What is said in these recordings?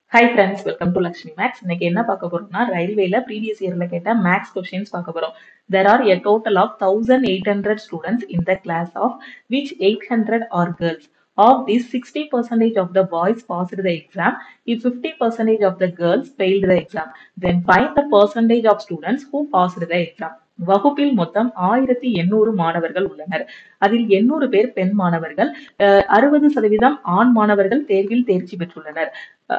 Hi friends welcome to Lakshmi makes இன்னைக்கு என்ன பார்க்க போறோம்னா ரயில்வேல ப்ரீவியஸ் இயர்ல கேட்ட மேக்ஸ் கொஸ்டின்ஸ் பார்க்க போறோம் there are a total of 1800 students in the class of which 800 are girls of this 60 percentage of the boys passed the exam if 50 percentage of the girls failed the exam then find the percentage of students who passed the exam வகுப்பில் மொத்தம் ஆயிரத்தி எண்ணூறு மாணவர்கள் உள்ளனர் அதில் எண்ணூறு பேர் பெண் மாணவர்கள் அறுபது சதவீதம் ஆண் மாணவர்கள் தேர்வில் தேர்ச்சி பெற்றுள்ளனர்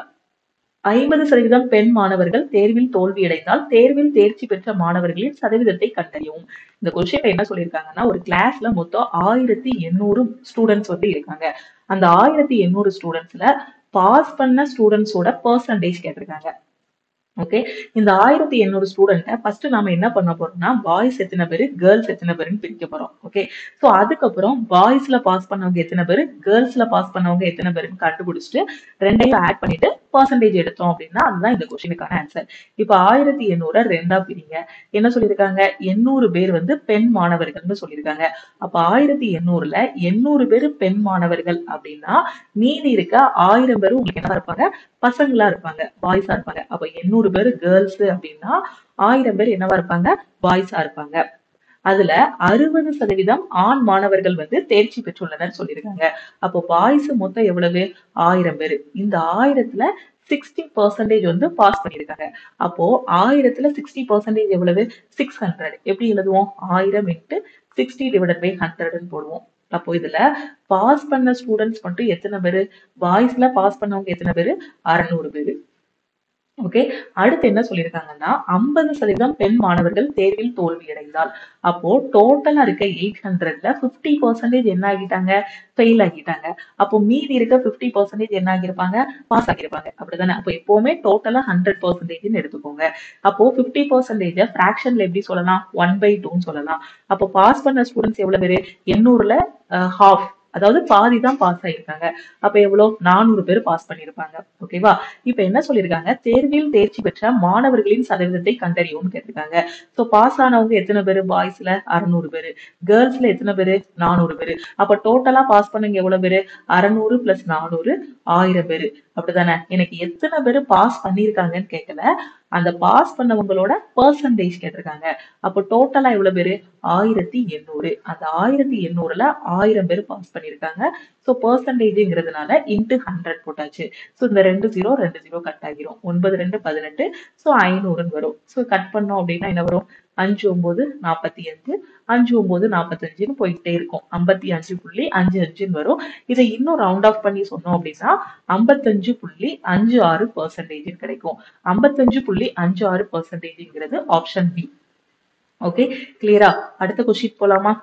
ஐம்பது சதவீதம் பெண் மாணவர்கள் தேர்வில் தோல்வியடைந்தால் தேர்வில் தேர்ச்சி பெற்ற மாணவர்களின் சதவீதத்தை கண்டறியவும் இந்த கொஸ்டின்ல என்ன சொல்லியிருக்காங்கன்னா ஒரு கிளாஸ்ல மொத்தம் ஆயிரத்தி எண்ணூறு ஸ்டூடெண்ட்ஸ் வந்து இருக்காங்க அந்த ஆயிரத்தி எண்ணூறு ஸ்டூடெண்ட்ஸ்ல பாஸ் பண்ண ஸ்டூடெண்ட்ஸோட பர்சன்டேஜ் கேட்டிருக்காங்க ஓகே இந்த ஆயிரத்தி எண்ணூறு ஸ்டூடெண்ட்டை ஃபர்ஸ்ட் நாம என்ன பண்ண போறோம்னா பாய்ஸ் எத்தனை பேர் கேர்ள்ஸ் எத்தனை பேருன்னு பிரிக்க போறோம் ஓகே ஸோ அதுக்கப்புறம் பாய்ஸ்ல பாஸ் பண்ணவங்க எத்தனை பேர் கேர்ள்ஸ்ல பாஸ் பண்ணவங்க எத்தனை பேருன்னு கண்டுபிடிச்சிட்டு ரெண்டையும் ஆட் பண்ணிட்டு பர்சன்டேஜ் எடுத்தோம் அப்படின்னா அதுதான் இந்த கொஸ்டினுக்கான ஆன்சர் இப்போ ஆயிரத்தி எண்ணூற ரெண்டா பிரிங்க என்ன சொல்லியிருக்காங்க எண்ணூறு பேர் வந்து பெண் மாணவர்கள்னு சொல்லியிருக்காங்க அப்ப ஆயிரத்தி எண்ணூறுல எண்ணூறு பேர் பெண் மாணவர்கள் அப்படின்னா மீதி இருக்க ஆயிரம் பேரும் உங்களுக்கு என்ன இருப்பாங்க பசங்களா இருப்பாங்க பாய்ஸா இருப்பாங்க அப்ப எண்ணூறு பேர் கேர்ள்ஸ் அப்படின்னா ஆயிரம் பேர் என்னவா இருப்பாங்க பாய்ஸா இருப்பாங்க அதுல அறுபது சதவீதம் ஆண் மாணவர்கள் வந்து தேர்ச்சி பெற்றுள்ளனர் சொல்லியிருக்காங்க அப்போ பாய்ஸ் மொத்தம் எவ்வளவு ஆயிரம் பேர் இந்த ஆயிரத்துல சிக்ஸ்டி பர்சன்டேஜ் வந்து பாஸ் பண்ணியிருக்காங்க அப்போ ஆயிரத்துல சிக்ஸ்டி பர்சன்டேஜ் எவ்வளவு சிக்ஸ் ஹண்ட்ரட் எப்படி எழுதுவோம் ஆயிரம் இன்ட்டு சிக்ஸ்டி டிவைடட் பை ஹண்ட்ரட்னு போடுவோம் அப்போ இதுல பாஸ் பண்ண ஸ்டூடெண்ட்ஸ் மட்டும் எத்தனை பேரு பாய்ஸ்ல பாஸ் பண்ணவங்க எத்தனை பேரு அறுநூறு பேரு ஓகே அடுத்து என்ன சொல்லியிருக்காங்கன்னா ஐம்பது சதவீதம் பெண் மாணவர்கள் தேர்வில் தோல்வி அடைந்தால் அப்போ டோட்டலா இருக்க எயிட் ஹண்ட்ரட்ல பிப்டி பர்சன்டேஜ் என்ன ஆகிட்டாங்க ஃபெயில் ஆகிட்டாங்க அப்போ மீதி இருக்க பிப்டி பர்சன்டேஜ் என்ன ஆகியிருப்பாங்க பாஸ் ஆகியிருப்பாங்க அப்படிதானே அப்போ எப்பவுமே டோட்டலா ஹண்ட்ரட் பர்சன்டேஜ்னு எடுத்துக்கோங்க அப்போ பிப்டி பர்சன்டேஜ் ஃபிராக்ஷன்ல எப்படி சொல்லலாம் ஒன் பை டூன்னு சொல்லலாம் அப்போ பாஸ் பண்ண ஸ்டூடெண்ட்ஸ் எவ்வளவு பேரு எண்ணூறுல ஹாஃப் அதாவது பாதி தான் பாஸ் ஆயிருக்காங்க அப்ப எவ்வளவு நானூறு பேர் பாஸ் பண்ணிருப்பாங்க ஓகேவா இப்ப என்ன சொல்லியிருக்காங்க தேர்வில் தேர்ச்சி பெற்ற மாணவர்களின் சதவீதத்தை கண்டறியும்னு கேட்டிருக்காங்க சோ பாஸ் ஆனவங்க எத்தனை பேரு பாய்ஸ்ல அறுநூறு பேரு கேர்ள்ஸ்ல எத்தனை பேரு நானூறு பேரு அப்ப டோட்டலா பாஸ் பண்ணவங்க எவ்வளவு பேரு அறுநூறு பிளஸ் நானூறு ஆயிரம் பேரு அப்படிதானே எனக்கு எத்தனை பேரு பாஸ் பண்ணிருக்காங்கன்னு கேட்கல அந்த பாஸ் பண்ணவங்களோட பர்சன்டேஜ் கேட்டிருக்காங்க அப்போ டோட்டலா எவ்வளவு பேரு ஆயிரத்தி எண்ணூறு அந்த ஆயிரத்தி எண்ணூறுல ஆயிரம் பேர் பாஸ் பண்ணிருக்காங்க ஸோ பர்சன்டேஜ்ங்கிறதுனால இன்ட்டு ஹண்ட்ரட் போட்டாச்சு ஸோ இந்த ரெண்டு ஜீரோ ரெண்டு ஜீரோ கட் ஆகிரும் ஒன்பது ரெண்டு பதினெட்டு ஸோ ஐநூறுன்னு வரும் ஸோ கட் பண்ணோம் அப்படின்னா என்ன வரும் அஞ்சு ஒன்பது நாற்பத்தி அஞ்சு அஞ்சு ஒன்பது நாற்பத்தஞ்சுன்னு போயிட்டே இருக்கும் ஐம்பத்தி அஞ்சு புள்ளி அஞ்சு அஞ்சுன்னு வரும் இதை இன்னும் ரவுண்ட் ஆஃப் பண்ணி சொன்னோம் அப்படின்னா ஐம்பத்தஞ்சு புள்ளி அஞ்சு ஆறு பர்சன்டேஜ் கிடைக்கும் ஐம்பத்தஞ்சு புள்ளி அஞ்சு ஆறு பர்சன்டேஜ்ங்கிறது ஆப்ஷன் பி ஓகே கிளியரா அடுத்த கொஸ்டின் போலாமா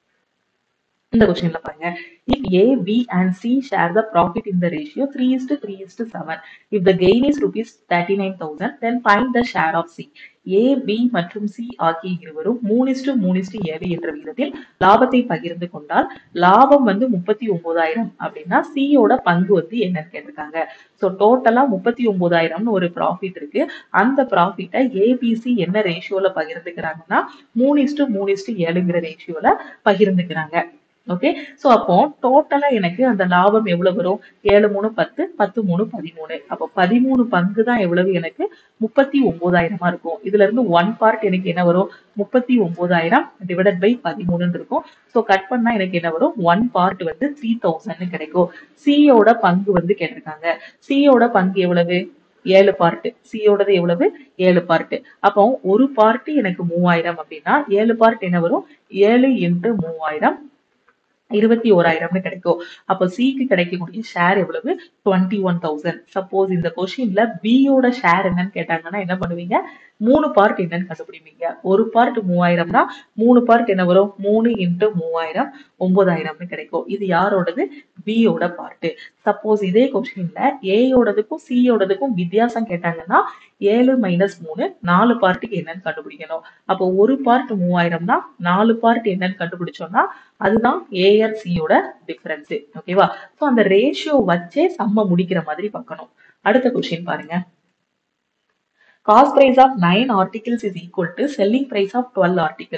இந்த கொஸ்டின்ல பாருங்க if a b and c share the profit in the ratio 3 is to 3 is to 7 if the gain is rupees 39000 then find the share of c a b மற்றும் c ஆகிய இருவரும் மூணு இஸ்டு மூணு is to ஏழு என்ற விகிதத்தில் லாபத்தை பகிர்ந்து கொண்டால் லாபம் வந்து முப்பத்தி ஒன்பதாயிரம் அப்படின்னா சியோட பங்கு வந்து என்னன்னு கேட்டிருக்காங்க ஸோ டோட்டலா முப்பத்தி ஒன்பதாயிரம்னு ஒரு ப்ராஃபிட் இருக்கு அந்த ப்ராஃபிட்டை ஏபிசி என்ன ரேஷியோல பகிர்ந்துக்கிறாங்கன்னா மூணு இஸ்டு மூணு இஸ்டு ஏழுங்கிற ரேஷியோல பகிர்ந்துக்கிறாங்க ஓகே சோ அப்போ டோட்டலா எனக்கு அந்த லாபம் எவ்வளவு வரும் ஏழு மூணு பத்து பத்து மூணு பதிமூணு அப்போ பதிமூணு பங்கு தான் எவ்வளவு எனக்கு முப்பத்தி ஒன்பதாயிரமா இருக்கும் இதுல இருந்து ஒன் பார்ட் எனக்கு என்ன வரும் முப்பத்தி ஒன்பதாயிரம் டிவைடட் பை பதிமூணுன்னு இருக்கும் ஸோ கட் பண்ணா எனக்கு என்ன வரும் ஒன் பார்ட் வந்து த்ரீ தௌசண்ட் கிடைக்கும் சியோட பங்கு வந்து கேட்டிருக்காங்க சியோட பங்கு எவ்வளவு ஏழு பார்ட் சியோடது எவ்வளவு ஏழு பார்ட் அப்போ ஒரு பார்ட் எனக்கு மூவாயிரம் அப்படின்னா ஏழு பார்ட் என்ன வரும் ஏழு இன்ட்டு மூவாயிரம் இருபத்தி ஓராயிரம்னு கிடைக்கும் அப்போ சிக்கு கிடைக்கக்கூடிய ஷேர் எவ்வளவு டுவெண்ட்டி ஒன் தௌசண்ட் சப்போஸ் இந்த கொஸ்டின்ல பியோட ஷேர் என்னன்னு கேட்டாங்கன்னா என்ன பண்ணுவீங்க மூணு பார்ட் என்னன்னு கண்டுபிடிப்பீங்க ஒரு பார்ட் மூவாயிரம்னா மூணு பார்ட் என்ன வரும் மூணு இன்ட்டு மூவாயிரம் ஒன்பதாயிரம்னு கிடைக்கும் இது யாரோடது பியோட பார்ட் சப்போஸ் இதே கொஸ்டின்ல ஏயோடதுக்கும் சியோடதுக்கும் வித்தியாசம் கேட்டாங்கன்னா ஏழு மைனஸ் மூணு நாலு பார்ட்டுக்கு என்னன்னு கண்டுபிடிக்கணும் அப்போ ஒரு பார்ட் மூவாயிரம்னா நாலு பார்ட் என்னன்னு கண்டுபிடிச்சோம்னா அதுதான் ஏஆர்சியோட டிஃபரன்ஸ் ஓகேவா ஸோ அந்த ரேஷியோ வச்சே சம்ம முடிக்கிற மாதிரி பார்க்கணும் அடுத்த கொஸ்டின் பாருங்க cost price of nine articles is equal to selling price of twelve articles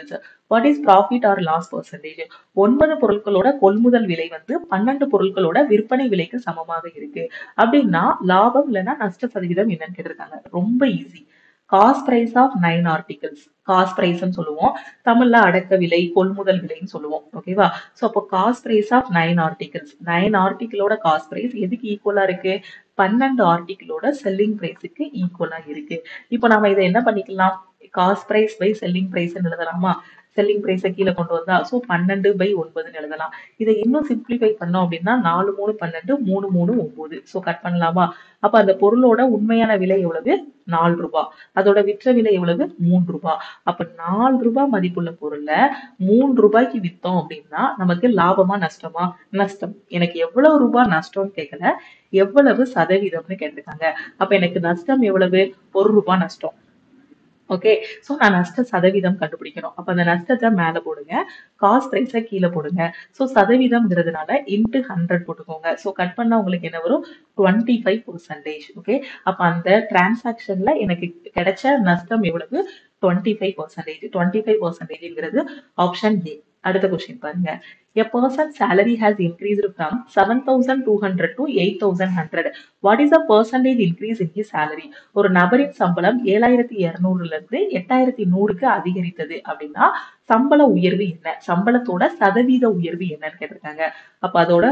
what is profit or loss percentage ஒன்பது பொருட்களோட கொள்முதல் விலை வந்து பன்னெண்டு பொருட்களோட விற்பனை விலைக்கு சமமாக இருக்கு அப்படின்னா லாபம் இல்லைன்னா நஷ்ட சதவீதம் என்னன்னு கேட்டிருக்காங்க ரொம்ப easy cost price of nine articles cost பிரைஸ்ன்னு சொல்லுவோம் தமிழ்ல அடக்க விலை கொள்முதல் விலைன்னு சொல்லுவோம் ஓகேவா சோ அப்போ cost price of nine articles nine ஆர்டிகளோட காஸ்ட் பிரைஸ் எதுக்கு ஈக்குவலா இருக்கு பன்னெண்டு ஆர்டிகளோட செல்லிங் பிரைஸுக்கு ஈக்குவலா இருக்கு இப்போ நாம இதை என்ன பண்ணிக்கலாம் cost price by selling price எழுதலாமா செல்லிங் பிரைஸை கீழே கொண்டு வந்தா ஸோ பன்னெண்டு பை ஒன்பதுன்னு எழுதலாம் இதை இன்னும் சிம்பிளிஃபை பண்ணோம் அப்படின்னா நாலு மூணு பன்னெண்டு மூணு மூணு ஒன்பது ஸோ கட் பண்ணலாமா அப்ப அந்த பொருளோட உண்மையான விலை எவ்வளவு நாலு ரூபாய் அதோட விற்ற விலை எவ்வளவு மூன்று ரூபாய் அப்ப நாலு ரூபாய் மதிப்புள்ள பொருளை மூன்று ரூபாய்க்கு வித்தோம் அப்படின்னா நமக்கு லாபமா நஷ்டமா நஷ்டம் எனக்கு எவ்வளவு ரூபாய் நஷ்டம்னு கேட்கல எவ்வளவு சதவீதம்னு கேட்டிருக்காங்க அப்ப எனக்கு நஷ்டம் எவ்வளவு ஒரு ரூபாய் நஷ்டம் ஓகே சோ நான் நஷ்ட சதவீதம் கண்டுபிடிக்கணும் அப்ப அந்த நஷ்டத்தை மேல போடுங்க காஸ்ட் பிரைஸ கீழே போடுங்க சோ சதவீதம்ங்கிறதுனால இன்ட்டு ஹண்ட்ரட் போட்டுக்கோங்க சோ கட் பண்ணா உங்களுக்கு என்ன வரும் டுவெண்ட்டி ஃபைவ் பர்சன்டேஜ் ஓகே அப்ப அந்த டிரான்சாக்ஷன்ல எனக்கு கிடைச்ச நஷ்டம் எவ்வளவு twenty five percentage twenty five பர்சன்டேஜ்ங்கிறது ஆப்ஷன் ஏ அடுத்த கொஸ்டின் பாருங்க A person's salary has increased from 7,200 to 8,100. What is the percentage increase in his salary? ஒரு நபரின் சம்பளம் ஏழாயிரத்தி இருநூறுல இருந்து எட்டாயிரத்தி நூறுக்கு அதிகரித்தது அப்படின்னா சம்பள உயர்வு என்ன சம்பளத்தோட சதவீத உயர்வு என்னன்னு கேட்டிருக்காங்க அப்ப அதோட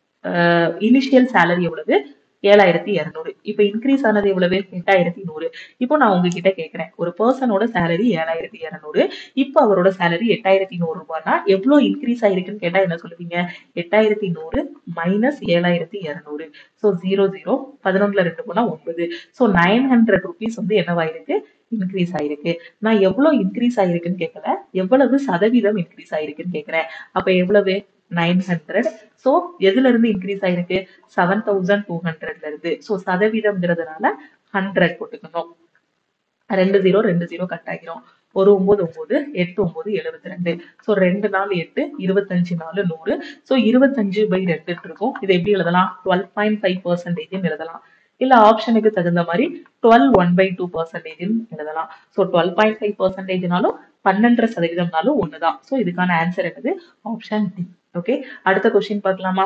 இனிஷியல் சேலரி எவ்வளவு ஏழாயிரத்தி இருநூறு இப்ப இன்க்ரீஸ் ஆனது எவ்வளவு எட்டாயிரத்தி நூறு இப்போ நான் உங்ககிட்ட கேக்குறேன் ஒரு பர்சனோட சேலரி ஏழாயிரத்தி இருநூறு இப்போ அவரோட சேலரி எட்டாயிரத்தி நூறு ரூபாய்னா எவ்வளவு இன்க்ரீஸ் ஆயிருக்குன்னு கேட்டா என்ன சொல்லுவீங்க எட்டாயிரத்தி நூறு மைனஸ் ஏழாயிரத்தி இருநூறு ஸோ ஜீரோ ஜீரோ பதினொன்றுல ரெண்டு போனா ஒன்பது ஸோ நைன் ஹண்ட்ரட் ருபீஸ் வந்து என்னவாயிருக்கு இன்க்ரீஸ் ஆயிருக்கு நான் எவ்வளவு இன்க்ரீஸ் ஆயிருக்குன்னு கேட்கல எவ்வளவு சதவீதம் இன்க்ரீஸ் ஆயிருக்குன்னு கேட்கிறேன் அப்ப எவ்வளவு நைன் ஹண்ட்ரட் ஸோ எதுல இருந்து இன்க்ரீஸ் ஆயிருக்கு செவன் தௌசண்ட் டூ ஹண்ட்ரட்ல இருந்து ஸோ சதவீதம்ங்கிறதுனால ஹண்ட்ரட் போட்டுக்கணும் ரெண்டு ஜீரோ ரெண்டு ஜீரோ கட் ஆகிரும் ஒரு ஒன்பது ஒன்பது எட்டு ஒன்பது எழுபத்தி ரெண்டு ஸோ ரெண்டு நாள் எட்டு இருபத்தஞ்சு நாலு நூறு ஸோ இருபத்தஞ்சு பை ரெண்டுன்னு இருக்கும் இதை எப்படி எழுதலாம் டுவெல் பாயிண்ட் ஃபைவ் பர்சன்டேஜ்னு எழுதலாம் இல்ல ஆப்ஷனுக்கு தகுந்த மாதிரி டுவெல் ஒன் பை டூ பர்சன்டேஜ்னு எழுதலாம் ஸோ டுவெல் பாயிண்ட் ஃபைவ் பர்சன்டேஜ்னாலும் பன்னெண்டரை சதவீதம்னாலும் ஒண்ணுதான் ஸோ இதுக்கான ஆன்சர் என்னது ஆப்ஷன் டி ஓகே அடுத்த கொஸ்டின் பார்க்கலாமா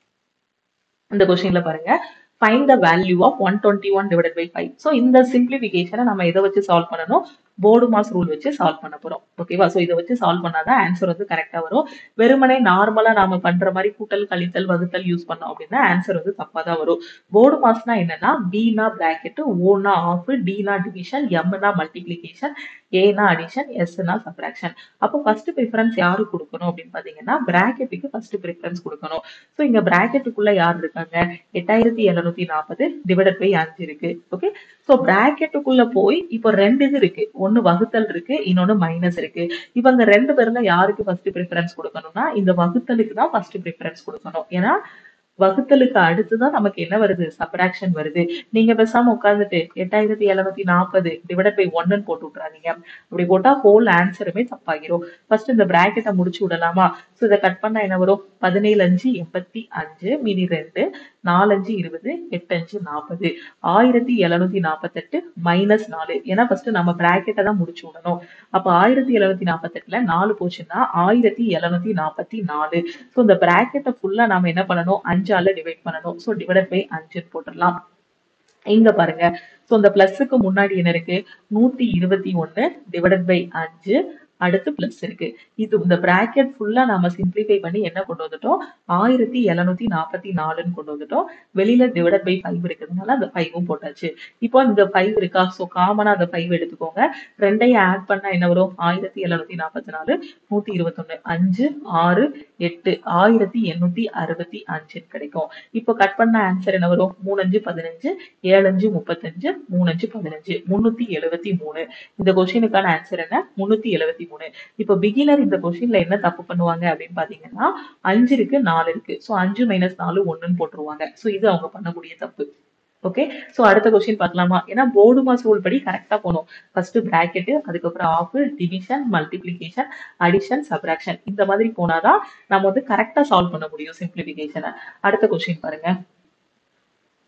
இந்த கொஸ்டின்ல பாருங்க find the value of one twenty one divide by five so இந்த சிம்பிளிஃபிகேஷனை நம்ம எதை வச்சு சால்வ் பண்ணணும் போர்டு மாஸ் ரூல் வச்சு சால்வ் பண்ண போறோம் ஓகேவா ஸோ இதை வச்சு சால்வ் பண்ணாதான் ஆன்சர் வந்து கரெக்டா வரும் வெறுமனே நார்மலா நாம பண்ற மாதிரி கூட்டல் கழித்தல் வகுத்தல் யூஸ் பண்ணோம் அப்படின்னா ஆன்சர் வந்து தப்பா தான் வரும் போர்டு மாஸ்னா என்னன்னா பினா பிராக்கெட் ஓனா ஆஃப் டினா டிவிஷன் எம்னா மல்டிபிளிகேஷன் ஏனா அடிஷன் எஸ்னா சப்ராக்ஷன் அப்போ ஃபர்ஸ்ட் ப்ரிஃபரன்ஸ் யாரு கொடுக்கணும் அப்படின்னு பாத்தீங்கன்னா பிராக்கெட்டுக்கு ஃபர்ஸ்ட் ப்ரிஃபரன்ஸ் கொடுக்கணும் ஸோ இங்க பிராக்கெட்டுக்குள்ள யார் இருக்காங்க எட்டாயிரத்தி எழுநூத்தி நாற்பது டிவைடட் பை அஞ்சு இருக்கு ஓகே ஸோ பிராக்கெட்டுக்குள்ள போய் இப்போ ரெண்டு இது இருக்கு ஒன்னு வகுத்தல் இருக்கு இன்னொன்னு மைனஸ் இருக்கு இவங்க ரெண்டு பேர்ல யாருக்கு ஃபர்ஸ்ட் ப்ரிஃபரன்ஸ் கொடுக்கணும்னா இந்த வகுத்தலுக்கு தான் ஃபர்ஸ்ட் ப்ரிஃபரன்ஸ் கொடுக்கணும் ஏன்னா வகுத்தலுக்கு அடுத்துதான் நமக்கு என்ன வருது சப்ராக்ஷன் வருது நீங்க பேசாம உட்காந்துட்டு எட்டாயிரத்தி எழுநூத்தி நாற்பது டிவைட் பை ஒன்னு போட்டு விட்டுறாதீங்க அப்படி போட்டா ஹோல் ஆன்சருமே தப்பாகிரும் ஃபர்ஸ்ட் இந்த பிராக்கெட்டை முடிச்சு விடலாமா ஸோ இதை கட் பண்ணா என்ன வரும் பதினேழு அஞ்சு எண்பத்தி அஞ்சு மீதி ரெண்டு நாலஞ்சு இருபது எட்டஞ்சு நாற்பது ஆயிரத்தி எழுநூத்தி நாற்பத்தெட்டு மைனஸ் நாலு ஏன்னா ஃபர்ஸ்ட் நம்ம பிராக்கெட்டை தான் முடிச்சு விடணும் அப்ப ஆயிரத்தி எழுநூத்தி நாற்பத்தெட்டுல நாலு போச்சுன்னா ஆயிரத்தி எழுநூத்தி நாற்பத்தி நாலு ஸோ இந்த பிராக்கெட்டை ஃபுல்லா நாம என்ன பண்ணணும் அஞ்சால டிவைட் பண்ணணும் ஸோ டிவைட் பை அஞ்சுன்னு போட்டுடலாம் இங்க பாருங்க ஸோ இந்த பிளஸுக்கு முன்னாடி என்ன இருக்கு நூத்தி இருபத்தி ஒன்னு டிவைடட் பை அஞ்சு அடுத்து பிளஸ் இருக்கு இது இந்த பிராக்கெட் ஃபுல்லா நாம சிம்பிளிஃபை பண்ணி என்ன கொண்டு வந்துட்டோம் ஆயிரத்தி எழுநூத்தி நாற்பத்தி நாலுன்னு கொண்டு வந்துட்டோம் வெளியில டிவைடட் பை ஃபைவ் இருக்கிறதுனால அந்த ஃபைவும் போட்டாச்சு இப்போ இந்த ஃபைவ் இருக்கா ஸோ காமனா அந்த ஃபைவ் எடுத்துக்கோங்க ரெண்டையும் ஆட் பண்ணா என்ன வரும் ஆயிரத்தி எழுநூத்தி நாற்பத்தி நாலு நூத்தி இருபத்தொன்னு அஞ்சு ஆறு எட்டு ஆயிரத்தி எண்ணூத்தி அறுபத்தி அஞ்சுன்னு கிடைக்கும் இப்போ கட் பண்ண ஆன்சர் என்ன வரும் மூணு அஞ்சு பதினஞ்சு ஏழு அஞ்சு முப்பத்தஞ்சு மூணு அஞ்சு பதினஞ்சு முன்னூத்தி எழுபத்தி மூணு இந்த கொஸ்டினுக்கான ஆன்சர் என்ன முன்னூத்தி எழுபத்தி மூணு இப்போ பிகினர் இந்த கொஸ்டின்ல என்ன தப்பு பண்ணுவாங்க அப்படின்னு பாத்தீங்கன்னா அஞ்சு இருக்கு நாலு இருக்கு ஸோ அஞ்சு மைனஸ் நாலு ஒண்ணுன்னு போட்டுருவாங்க ஸோ இது அவங்க பண்ணக்கூடிய தப்பு ஓகே சோ அடுத்த கொஸ்டின் பார்க்கலாமா ஏன்னா போர்டு மாஸ் ரூல் படி கரெக்டா போகணும் ஃபர்ஸ்ட் பிராக்கெட் அதுக்கப்புறம் of division multiplication addition subtraction இந்த மாதிரி போனாதான் நம்ம வந்து கரெக்டா சால்வ் பண்ண முடியும் சிம்பிளிபிகேஷனை அடுத்த கொஸ்டின் பாருங்க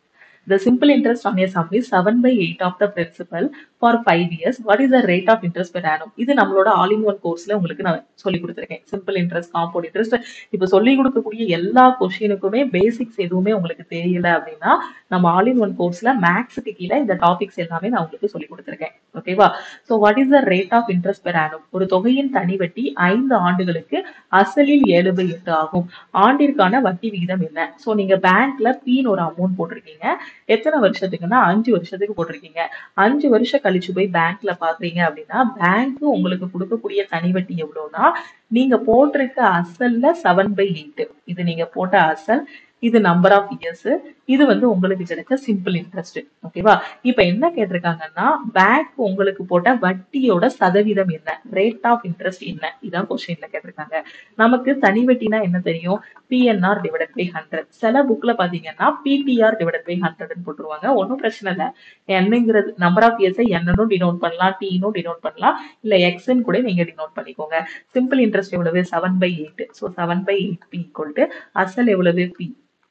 the simple interest on a sum is 7 by 8 of the principal for 5 years what is the rate of interest per annum இது நம்மளோட ஆல் இன் ஒன் கோர்ஸ்ல உங்களுக்கு நான் சொல்லி கொடுத்துருக்கேன் சிம்பிள் இன்ட்ரெஸ்ட் காம்பவுண்ட் இன்ட்ரெஸ்ட் இப்போ சொல்லி கொடுக்கக்கூடிய எல்லா கொஸ்டினுக்குமே பேசிக்ஸ் எதுவுமே உங்களுக்கு தெரியல அப்படின்னா நம்ம ஆல் இன் ஒன் கோர்ஸ்ல மேக்ஸுக்கு கீழே இந்த டாபிக்ஸ் எல்லாமே நான் உங்களுக்கு சொல்லி கொடுத்துருக்கேன் ஓகேவா so what is the rate of interest per annum ஒரு தொகையின் தனி வட்டி ஐந்து ஆண்டுகளுக்கு அசலில் ஏழு பை எட்டு ஆகும் ஆண்டிற்கான வட்டி விகிதம் என்ன ஸோ நீங்க பேங்க்ல பீன் ஒரு அமௌண்ட் போட்டிருக்கீங்க எத்தனை வருஷத்துக்குன்னா அஞ்சு வருஷத்துக்கு போட்டிருக்கீங்க அஞ்சு வருஷம் கழிச்சு போய் பேங்க்ல பாக்குறீங்க அப்படின்னா பேங்க் உங்களுக்கு கொடுக்கக்கூடிய தனி வட்டி எவ்வளவுனா நீங்க போட்டிருக்க அசல்ல செவன் பை எயிட் இது நீங்க போட்ட அசல் இது நம்பர் ஆஃப் இயர்ஸ் இது வந்து உங்களுக்கு கிடைச்ச சிம்பிள் இன்ட்ரெஸ்ட் ஓகேவா இப்ப என்ன கேட்டிருக்காங்கன்னா பேங்க் உங்களுக்கு போட்ட வட்டியோட சதவீதம் என்ன ரேட் ஆஃப் இன்ட்ரெஸ்ட் என்ன இதான் கொஸ்டின்ல கேட்டிருக்காங்க நமக்கு தனி வட்டினா என்ன தெரியும் பிஎன்ஆர் டிவைடட் பை ஹண்ட்ரட் சில புக்ல பாத்தீங்கன்னா பிடிஆர் டிவைடட் பை ஹண்ட்ரட்னு போட்டுருவாங்க ஒன்றும் பிரச்சனை இல்லை என்னங்கிறது நம்பர் ஆஃப் இயர்ஸை என்னன்னு டினோட் பண்ணலாம் டீனும் டினோட் பண்ணலாம் இல்ல எக்ஸ்ன்னு கூட நீங்க டினோட் பண்ணிக்கோங்க சிம்பிள் இன்ட்ரெஸ்ட் எவ்வளவு seven by eight so seven by eight P equal to அசல் எவ்வளவு பி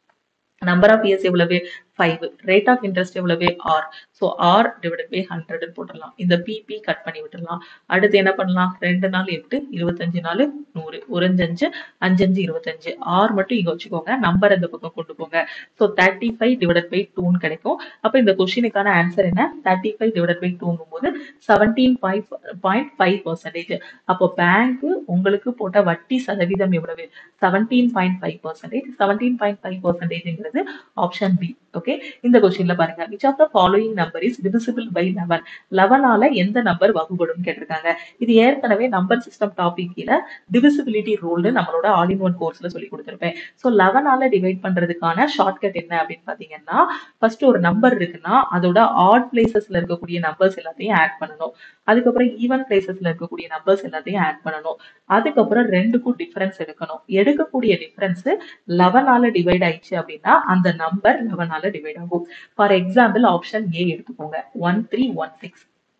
நம்பர் ஆஃப் இயர்ஸ் எவ்வளவு ஃபைவ் ரேட் ஆஃப் இன்ட்ரெஸ்ட் எவ்வளவு R so R divided by ஹண்ட்ரட்னு போட்டுடலாம் இந்த பிபி கட் பண்ணி விட்டுடலாம் அடுத்து என்ன பண்ணலாம் ரெண்டு நாள் எட்டு இருபத்தஞ்சு நாள் நூறு ஒரு அஞ்சு அஞ்சஞ்சு இருபத்தஞ்சு ஆர் மட்டும் இங்க வச்சுக்கோங்க நம்பர் இந்த பக்கம் கொண்டு போங்க so thirty five divided by டூன்னு கிடைக்கும் அப்போ இந்த கொஸ்டினுக்கான ஆன்சர் என்ன தேர்ட்டி ஃபைவ் டிவைடட் பை டூங்கும் போது seventeen five point five percentage அப்போ பேங்க் உங்களுக்கு போட்ட வட்டி சதவீதம் எவ்வளவு seventeen point five percentage seventeen point five பர்சன்டேஜ்ங்கிறது ஆப்ஷன் பி ஓகே இந்த கொஸ்டின்ல பாருங்க which of the following number is divisible by eleven லெவனால எந்த நம்பர் வகுப்படும் கேட்டிருக்காங்க இது ஏற்கனவே நம்பர் சிஸ்டம் டாபிக் கீழே டிவிசிபிலிட்டி ரூல்னு நம்மளோட ஆல் இன் ஒன் கோர்ஸ்ல சொல்லி கொடுத்துருப்பேன் ஸோ லெவனால டிவைட் பண்றதுக்கான ஷார்ட்கட் என்ன அப்படின்னு பாத்தீங்கன்னா ஃபர்ஸ்ட் ஒரு நம்பர் இருக்குன்னா அதோட ஆட் பிளேசஸ்ல இருக்கக்கூடிய நம்பர்ஸ் எல்லாத்தையும் ஆட் பண்ணணும் அதுக்கப்புறம் ஈவன் பிளேசஸ்ல இருக்கக்கூடிய நம்பர்ஸ் எல்லாத்தையும் ஆட் பண்ணணும் அதுக்கப்புறம் ரெண்டுக்கும் டிஃபரன்ஸ் எடுக்கணும் எடுக்கக்கூடிய டிஃபரன்ஸ் லெவனால டிவைட் ஆயிடுச்சு அப்படின்னா அந்த நம்பர் லெவனால டிவைட் ஆகும் ஃபார் எக்ஸாம்பிள் ஆப்ஷன் ஏ எடுத்துக்கோங்க one three one six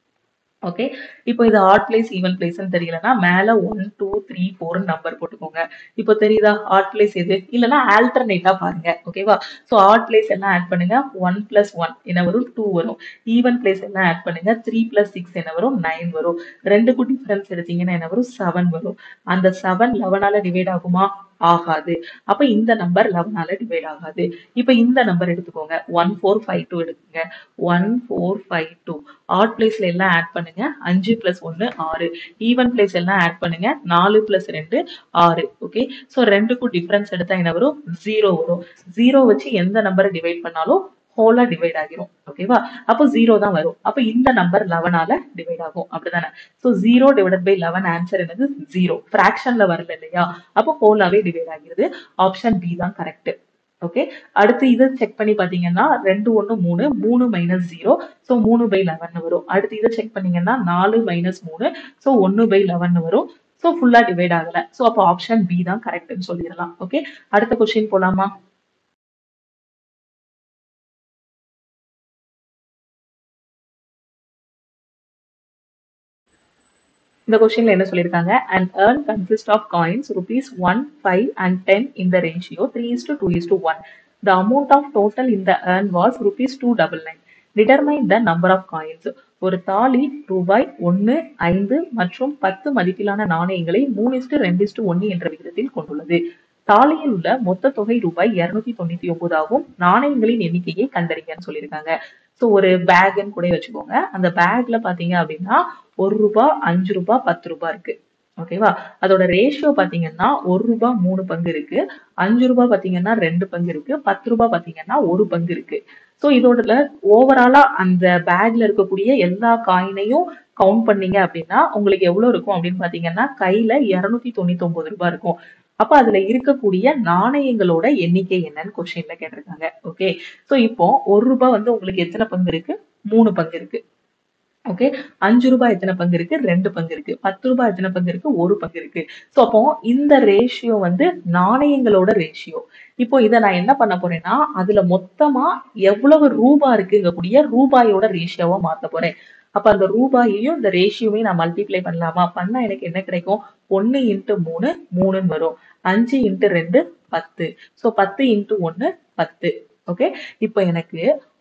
okay இப்போ இது ஆட் பிளேஸ் ஈவன் பிளேஸ்னு தெரியலன்னா மேல one two three four number போட்டுக்கோங்க இப்போ தெரியுதா ஆட் பிளேஸ் எது இல்லைன்னா ஆல்டர்னேட்டா பாருங்க ஓகேவா ஸோ ஆட் பிளேஸ் எல்லாம் ஆட் பண்ணுங்க ஒன் பிளஸ் ஒன் என்ன வரும் டூ வரும் ஈவன் பிளேஸ் எல்லாம் ஆட் பண்ணுங்க த்ரீ பிளஸ் சிக்ஸ் என்ன வரும் நைன் வரும் ரெண்டுக்கும் டிஃபரன்ஸ் எடுத்தீங்கன்னா என்ன வரும் செவன் வரும் அந்த செவன் லெவனால டிவைட் ஆகுமா ஆகாது அப்ப இந்த நம்பர் லெவனால டிவைட் ஆகாது இப்ப இந்த நம்பர் எடுத்துக்கோங்க ஒன் ஃபோர் ஃபைவ் டூ எடுத்துங்க one four five two odd பிளேஸ்ல எல்லாம் ஆட் பண்ணுங்க அஞ்சு பிளஸ் ஒன்னு ஆறு ஈவன் பிளேஸ் எல்லாம் ஆட் பண்ணுங்க நாலு பிளஸ் ரெண்டு ஆறு ஓகே ஸோ ரெண்டுக்கும் டிஃபரன்ஸ் எடுத்தா என்ன வரும் ஜீரோ வரும் ஜீரோ வச்சு எந்த நம்பரை டிவைட் பண்ணாலும் ஹோலா டிவைட் ஆகிரும் ஓகேவா அப்போ ஜீரோ தான் வரும் அப்போ இந்த நம்பர் லெவனால டிவைட் ஆகும் அப்படிதானே so zero divide by eleven answer என்னது ஜீரோ ஃபிராக்ஷன்ல வரல இல்லையா அப்போ ஹோலாவே டிவைட் ஆகிறது ஆப்ஷன் பி தான் கரெக்ட் ஓகே அடுத்து இதை செக் பண்ணி பாத்தீங்கன்னா ரெண்டு ஒன்று மூணு மூணு மைனஸ் ஜீரோ ஸோ மூணு பை லெவன் வரும் அடுத்து இதை செக் பண்ணீங்கன்னா நாலு மைனஸ் மூணு ஸோ ஒன்று பை லெவன் வரும் ஸோ ஃபுல்லா டிவைட் ஆகல ஸோ அப்போ ஆப்ஷன் பி தான் கரெக்ட்னு சொல்லிடலாம் ஓகே அடுத்த கொஸ்டின் போலாமா இந்த கொஸ்டின்ல என்ன சொல்லியிருக்காங்க and earn consist of coins rupees 1 5 and 10 in the ratio 3 is to 2 is to 1 the amount of total in the earn was rupees 299 determine the number of coins ஒரு தாலி ரூபாய் ஒன்னு ஐந்து மற்றும் பத்து மதிப்பிலான நாணயங்களை மூணு இஸ்டு ரெண்டு இஸ்டு ஒன்னு என்ற விகிதத்தில் கொண்டுள்ளது தாலியில் உள்ள மொத்த தொகை ரூபாய் இருநூத்தி தொண்ணூத்தி ஒன்பது ஆகும் நாணயங்களின் எண்ணிக்கையை கண்டறிங்கன்னு சொல்லியிருக்காங்க ஸோ ஒரு பேக்னு கூட வச்சுக்கோங்க அந்த பேக்ல பாத்தீங்க அப்படின்னா ஒரு ரூபாய் அஞ்சு ரூபாய் பத்து ரூபாய் இருக்கு ஓகேவா அதோட ரேஷியோ பாத்தீங்கன்னா ஒரு ரூபாய் மூணு பங்கு இருக்கு அஞ்சு ரூபாய் பாத்தீங்கன்னா ரெண்டு பங்கு இருக்கு பத்து ரூபாய் பாத்தீங்கன்னா ஒரு பங்கு இருக்கு ஸோ இதோட ஓவராலா அந்த பேக்ல இருக்கக்கூடிய எல்லா காயினையும் கவுண்ட் பண்ணீங்க அப்படின்னா உங்களுக்கு எவ்வளவு இருக்கும் அப்படின்னு பாத்தீங்கன்னா கையில இருநூத்தி தொண்ணூத்தி ஒன்பது ரூபாய் இருக்கும் அப்ப அதுல இருக்கக்கூடிய நாணயங்களோட எண்ணிக்கை என்னன்னு கொஸ்டின்ல கேட்டிருக்காங்க ஓகே சோ இப்போ ஒரு ரூபாய் வந்து உங்களுக்கு எத்தனை பங்கு இருக்கு மூணு பங்கு இருக்கு ஓகே அஞ்சு ரூபாய் எத்தனை பங்கு இருக்கு ரெண்டு பங்கு இருக்கு பத்து ரூபாய் எத்தனை பங்கு இருக்கு ஒரு பங்கு இருக்கு ஸோ அப்போ இந்த ரேஷியோ வந்து நாணயங்களோட ரேஷியோ இப்போ இதை நான் என்ன பண்ண போறேன்னா அதுல மொத்தமா எவ்வளவு ரூபாய் இருக்குங்கக்கூடிய ரூபாயோட ரேஷியோவா மாத்த போறேன் அப்ப அந்த ரூபாயையும் இந்த ரேஷியோவை நான் மல்டிப்ளை பண்ணலாமா பண்ணா எனக்கு என்ன கிடைக்கும் ஒன்னு இன்ட்டு மூணு மூணுன்னு வரும் அஞ்சு இன்ட்டு ரெண்டு பத்து ஸோ பத்து இன்ட்டு ஒன்னு பத்து ஓகே இப்போ எனக்கு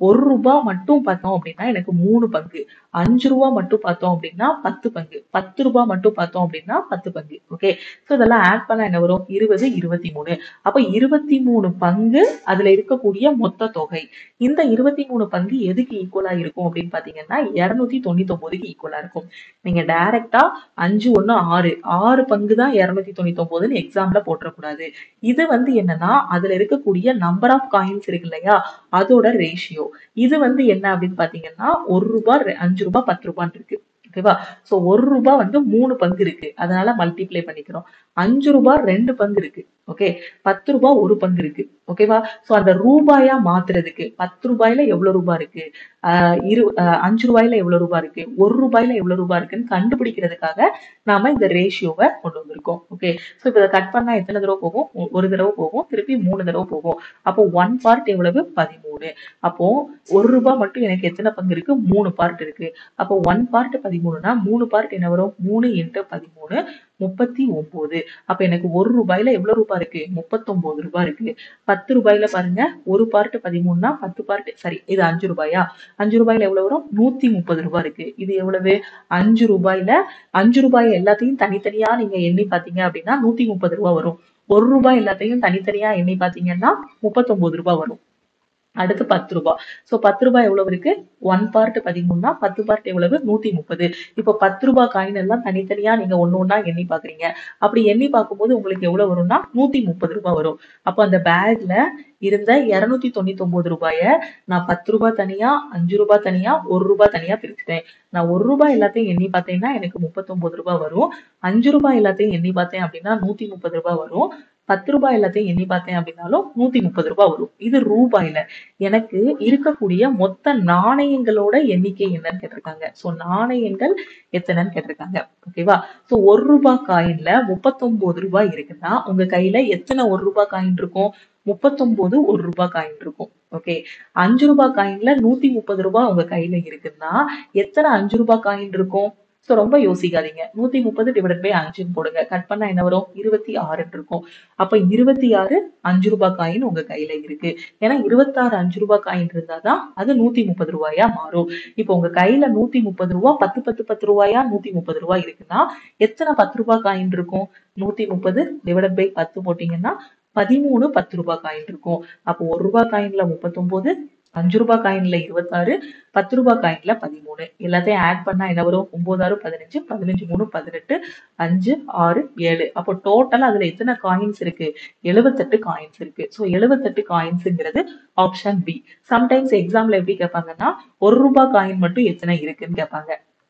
ஒரு ரூபாய் மட்டும் பார்த்தோம் அப்படின்னா எனக்கு மூணு பங்கு அஞ்சு ரூபா மட்டும் பார்த்தோம் அப்படின்னா பத்து பங்கு பத்து ரூபாய் மட்டும் பார்த்தோம் அப்படின்னா பத்து பங்கு ஓகே ஸோ இதெல்லாம் ஆட் பண்ணா என்ன வரும் இருபது இருபத்தி மூணு அப்ப இருபத்தி மூணு பங்கு அதுல இருக்கக்கூடிய மொத்த தொகை இந்த இருபத்தி மூணு பங்கு எதுக்கு ஈக்குவலா இருக்கும் அப்படின்னு பாத்தீங்கன்னா இருநூத்தி தொண்ணூத்தி ஒன்பதுக்கு ஈக்குவலா இருக்கும் நீங்க டைரக்டா அஞ்சு ஒண்ணு ஆறு ஆறு பங்கு தான் இருநூத்தி தொண்ணூத்தி ஒன்பதுன்னு எக்ஸாம்ல போட்டுறக்கூடாது இது வந்து என்னன்னா அதுல இருக்கக்கூடிய நம்பர் ஆஃப் காயின்ஸ் இருக்கு இல்லையா அதோட ரேஷியோ இது வந்து என்ன அப்படின்னு பாத்தீங்கன்னா ஒரு ரூபாய் ரெ- அஞ்சு ரூபாய் பத்து ரூபான்னு இருக்கு ஓகேவா சோ ஒரு ரூபாய் வந்து மூணு பங்கு இருக்கு அதனால மல்டிப்ளை பண்ணிக்கிறோம் அஞ்சு ரூபாய் ரெண்டு பங்கு இருக்கு ஓகே பத்து ரூபாய் ஒரு பங்கு இருக்கு ஓகேவா சோ அந்த ரூபாயா மாத்துறதுக்கு பத்து ரூபாயில எவ்வளவு ரூபாய் இருக்கு ஆஹ் இரு ஆஹ் அஞ்சு ரூபாயில எவ்வளவு ரூபாய் இருக்கு ஒரு ரூபாயில எவ்வளவு ரூபாய் இருக்குன்னு கண்டுபிடிக்கிறதுக்காக நாம இந்த ரேஷியோவை கொண்டு வந்திருக்கோம் ஓகே சோ இப்ப இதை கட் பண்ணா எத்தனை தடவை போகும் ஒ- ஒரு தடவை போகும் திருப்பி மூணு தடவை போகும் அப்போ ஒன் பார்ட் எவ்வளவு பதிமூணு அப்போ ஒரு ரூபாய் மட்டும் எனக்கு எத்தனை பங்கு இருக்கு மூணு பார்ட் இருக்கு அப்போ ஒன் பார்ட் பதிமூணுனா மூணு பார்ட் என்ன வரும் மூணு இன்ட்டு பதிமூணு முப்பத்தி ஒன்பது அப்ப எனக்கு ஒரு ரூபாயில எவ்வளவு ரூபாய் இருக்கு முப்பத்தொன்பது ரூபாய் இருக்கு பத்து ரூபாயில பாருங்க ஒரு பார்ட் பதிமூணுனா பத்து பார்ட் சரி இது அஞ்சு ரூபாயா அஞ்சு ரூபாயில எவ்வளவு வரும் நூத்தி முப்பது ரூபாய் இருக்கு இது எவ்வளவு அஞ்சு ரூபாயில அஞ்சு ரூபாய் எல்லாத்தையும் தனித்தனியா நீங்க எண்ணி பாத்தீங்க அப்படின்னா நூத்தி முப்பது ரூபாய் வரும் ஒரு ரூபாய் எல்லாத்தையும் தனித்தனியா எண்ணி பாத்தீங்கன்னா முப்பத்தொன்பது ரூபாய் வரும் அடுத்து பத்து ரூபாய் சோ பத்து ரூபாய் எவ்வளவு இருக்கு ஒன் பார்ட் பதிமூணுனா பத்து பார்ட் எவ்வளவு நூத்தி முப்பது இப்போ பத்து ரூபாய் காயின் எல்லாம் தனித்தனியா நீங்க ஒண்ணு ஒண்ணா எண்ணி பாக்குறீங்க அப்படி எண்ணி பார்க்கும்போது உங்களுக்கு எவ்வளவு வரும்னா நூத்தி முப்பது ரூபாய் வரும் அப்போ அந்த பேக்ல இருந்த இருநூத்தி தொண்ணூத்தி ஒன்பது ரூபாய நான் பத்து ரூபாய் தனியா அஞ்சு ரூபாய் தனியா ஒரு ரூபாய் தனியா பிரிச்சுட்டேன் நான் ஒரு ரூபாய் எல்லாத்தையும் எண்ணி பார்த்தேன்னா எனக்கு முப்பத்தொன்பது ரூபாய் வரும் அஞ்சு ரூபாய் எல்லாத்தையும் எண்ணி பார்த்தேன் அப்படின்னா நூத்தி முப்பது ரூபாய் வரும் பத்து ரூபாய் எல்லாத்தையும் எண்ணி பார்த்தேன் அப்படின்னாலும் நூத்தி முப்பது ரூபாய் வரும் இது ரூபாயில எனக்கு இருக்கக்கூடிய மொத்த நாணயங்களோட எண்ணிக்கை என்னன்னு கேட்டிருக்காங்க சோ நாணயங்கள் எத்தனைன்னு கேட்டிருக்காங்க ஓகேவா சோ ஒரு ரூபாய் காயின்ல முப்பத்தொன்பது ரூபாய் இருக்குன்னா உங்க கையில எத்தனை ஒரு ரூபாய் காயின் இருக்கும் முப்பத்தொன்பது ஒரு ரூபாய் காயின் இருக்கும் ஓகே அஞ்சு ரூபாய் காயின்ல நூத்தி முப்பது ரூபாய் உங்க கையில இருக்குன்னா எத்தனை அஞ்சு ரூபாய் காயின் இருக்கும் சோ ரொம்ப யோசிக்காதீங்க நூத்தி முப்பது டிவைட் பை அஞ்சுன்னு போடுங்க கட் பண்ணா என்ன வரும் இருபத்தி ஆறுன்னு இருக்கும் அப்ப இருபத்தி ஆறு அஞ்சு ரூபாய் காயின் உங்க கையில இருக்கு ஏன்னா இருபத்தாறு அஞ்சு ரூபாய் காயின் இருந்தாதான் அது நூத்தி முப்பது ரூபாயா மாறும் இப்போ உங்க கையில நூத்தி முப்பது ரூபாய் பத்து பத்து பத்து ரூபாயா நூத்தி முப்பது ரூபாய் இருக்குன்னா எத்தனை பத்து ரூபாய் காயின் இருக்கும் நூத்தி முப்பது டிவைட் பை பத்து போட்டீங்கன்னா பதிமூணு பத்து ரூபாய் காயின் இருக்கும் அப்போ ஒரு ரூபாய் காயின்ல முப்பத்தொன்பது அஞ்சு ரூபாய் காயின்ல இருபத்தாறு பத்து ரூபாய் காயின்ல பதிமூணு எல்லாத்தையும் ஆட் பண்ணா என்ன வரும் ஒன்பதாறு பதினஞ்சு பதினஞ்சு மூணு பதினெட்டு அஞ்சு ஆறு ஏழு அப்போ டோட்டல் அதுல எத்தனை காயின்ஸ் இருக்கு எழுபத்தெட்டு காயின்ஸ் இருக்கு ஸோ எழுபத்தெட்டு காயின்ஸுங்கிறது ஆப்ஷன் பி சம்டைம்ஸ் எக்ஸாம்ல எப்படி கேட்பாங்கன்னா ஒரு ரூபாய் காயின் மட்டும் எத்தனை இருக்குன்னு கேட்பாங்க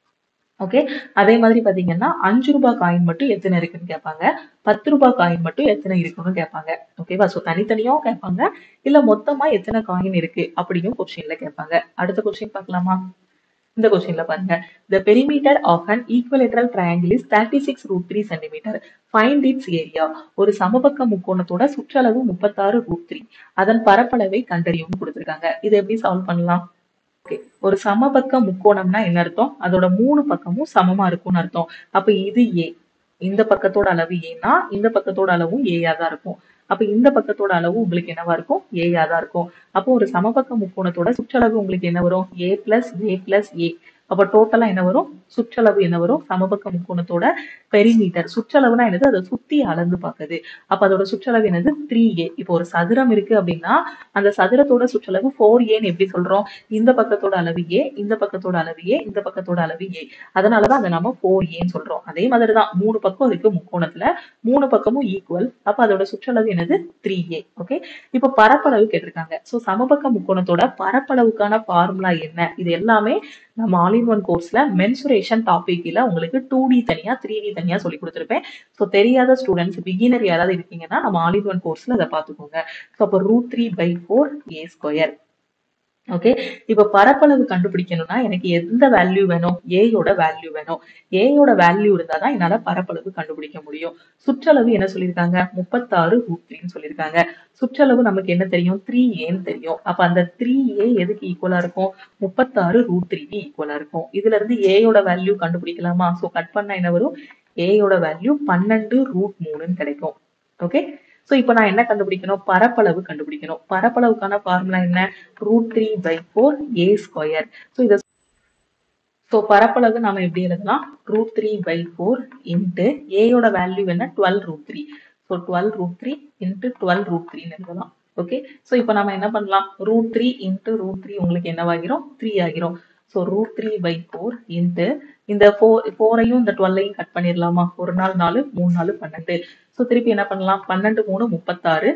ஓகே அதே மாதிரி பாத்தீங்கன்னா அஞ்சு ரூபாய் காயின் மட்டும் எத்தனை இருக்குன்னு கேட்பாங்க பத்து ரூபாய் காயின் மட்டும் எத்தனை இருக்குன்னு கேட்பாங்க ஓகேவா சோ தனித்தனியாவும் கேட்பாங்க இல்ல மொத்தமா எத்தனை காயின் இருக்கு அப்படியும் கொஸ்டின்ல கேட்பாங்க அடுத்த கொஸ்டின் பார்க்கலாமா இந்த கொஸ்டின்ல பாருங்க the perimeter of an equilateral triangle is 36 root 3 centimeter find its area ஒரு சமபக்க முக்கோணத்தோட சுற்றளவு முப்பத்தாறு ரூட் த்ரீ அதன் பரப்பளவை கண்டறியும்னு கொடுத்திருக்காங்க இதை எப்படி சால்வ் பண்ணலாம் ஓகே ஒரு சமபக்க முக்கோணம்னா என்ன அர்த்தம் அதோட மூணு பக்கமும் சமமா இருக்கும்னு அர்த்தம் அப்ப இது ஏ இந்த பக்கத்தோட அளவு ஏன்னா இந்த பக்கத்தோட அளவும் ஏயா தான் இருக்கும் அப்ப இந்த பக்கத்தோட அளவு உங்களுக்கு என்னவா இருக்கும் ஏயா தான் இருக்கும் அப்போ ஒரு சமபக்க முக்கோணத்தோட சுற்றளவு உங்களுக்கு என்ன வரும் ஏ பிளஸ் ஏ பிளஸ் ஏ அப்ப டோட்டலா என்ன வரும் சுற்றளவு என்ன வரும் சமபக்க முக்கோணத்தோட பெரிமீட்டர் சுற்றளவுனா என்னது அதை சுத்தி அளந்து பார்க்குது அப்ப அதோட சுற்றளவு என்னது த்ரீ ஏ இப்போ ஒரு சதுரம் இருக்கு அப்படின்னா அந்த சதுரத்தோட சுற்றளவு ஃபோர் ஏன்னு எப்படி சொல்றோம் இந்த பக்கத்தோட அளவு ஏ இந்த பக்கத்தோட அளவு ஏ இந்த பக்கத்தோட அளவு ஏ அதனாலதான் அதை நம்ம ஃபோர் ஏன்னு சொல்றோம் அதே மாதிரிதான் மூணு பக்கம் இருக்கு முக்கோணத்துல மூணு பக்கமும் ஈக்குவல் அப்ப அதோட சுற்றளவு என்னது த்ரீ ஏ ஓகே இப்ப பரப்பளவு கேட்டிருக்காங்க சோ சமபக்க முக்கோணத்தோட பரப்பளவுக்கான ஃபார்முலா என்ன இது எல்லாமே நம்ம ஆல் இன் ஒன் கோர்ஸ்ல மென்சுரேஷன் டாபிக்ல உங்களுக்கு டூ டி தனியா த்ரீ டி தனியா சொல்லி கொடுத்துருப்பேன் ஸோ தெரியாத ஸ்டூடெண்ட்ஸ் பிகினர் யாராவது இருக்கீங்கன்னா நம்ம ஆல் இன் ஒன் கோர்ஸ்ல அதை பார்த்துக்கோங்க ஸோ அப்போ root three by four A square okay இப்ப பரப்பளவு கண்டுபிடிக்கணும்னா எனக்கு எந்த வேல்யூ வேணும் ஏயோட வேல்யூ வேணும் ஏயோட வேல்யூ இருந்தா தான் என்னால பரப்பளவு கண்டுபிடிக்க முடியும் சுற்றளவு என்ன சொல்லியிருக்காங்க முப்பத்தாறு ரூட் த்ரீன்னு சொல்லியிருக்காங்க சுற்றளவு நமக்கு என்ன தெரியும் த்ரீ ஏன்னு தெரியும் அப்ப அந்த த்ரீ ஏ எதுக்கு ஈக்குவலா இருக்கும் முப்பத்தாறு ரூட் த்ரீக்கு ஈக்குவலா இருக்கும் இதுல இருந்து ஏயோட வேல்யூ கண்டுபிடிக்கலாமா சோ கட் பண்ணா என்ன வரும் ஏயோட வேல்யூ பன்னெண்டு ரூட் மூணுன்னு கிடைக்கும் ஓகே ஸோ இப்போ நான் என்ன கண்டுபிடிக்கணும் பரப்பளவு கண்டுபிடிக்கணும் பரப்பளவுக்கான ஃபார்முலா என்ன root three by four A square so இதை ஸோ பரப்பளவு நாம எப்படி எழுதலாம் root three by four into ஏயோட வேல்யூ என்ன twelve root three so twelve root three into twelve root த்ரீன்னு எழுதலாம் ஓகே ஸோ இப்போ நம்ம என்ன பண்ணலாம் root three into root three உங்களுக்கு என்னவாகிரும் த்ரீ ஆகிரும் so root three by four into இந்த ஃபோர் ஃபோரையும் இந்த டுவெல்லையும் கட் பண்ணிடலாமா ஒரு நாள் நாலு மூணு நாலு பன்னெண்டு ஸோ திருப்பி என்ன பண்ணலாம் பன்னெண்டு மூணு முப்பத்தாறு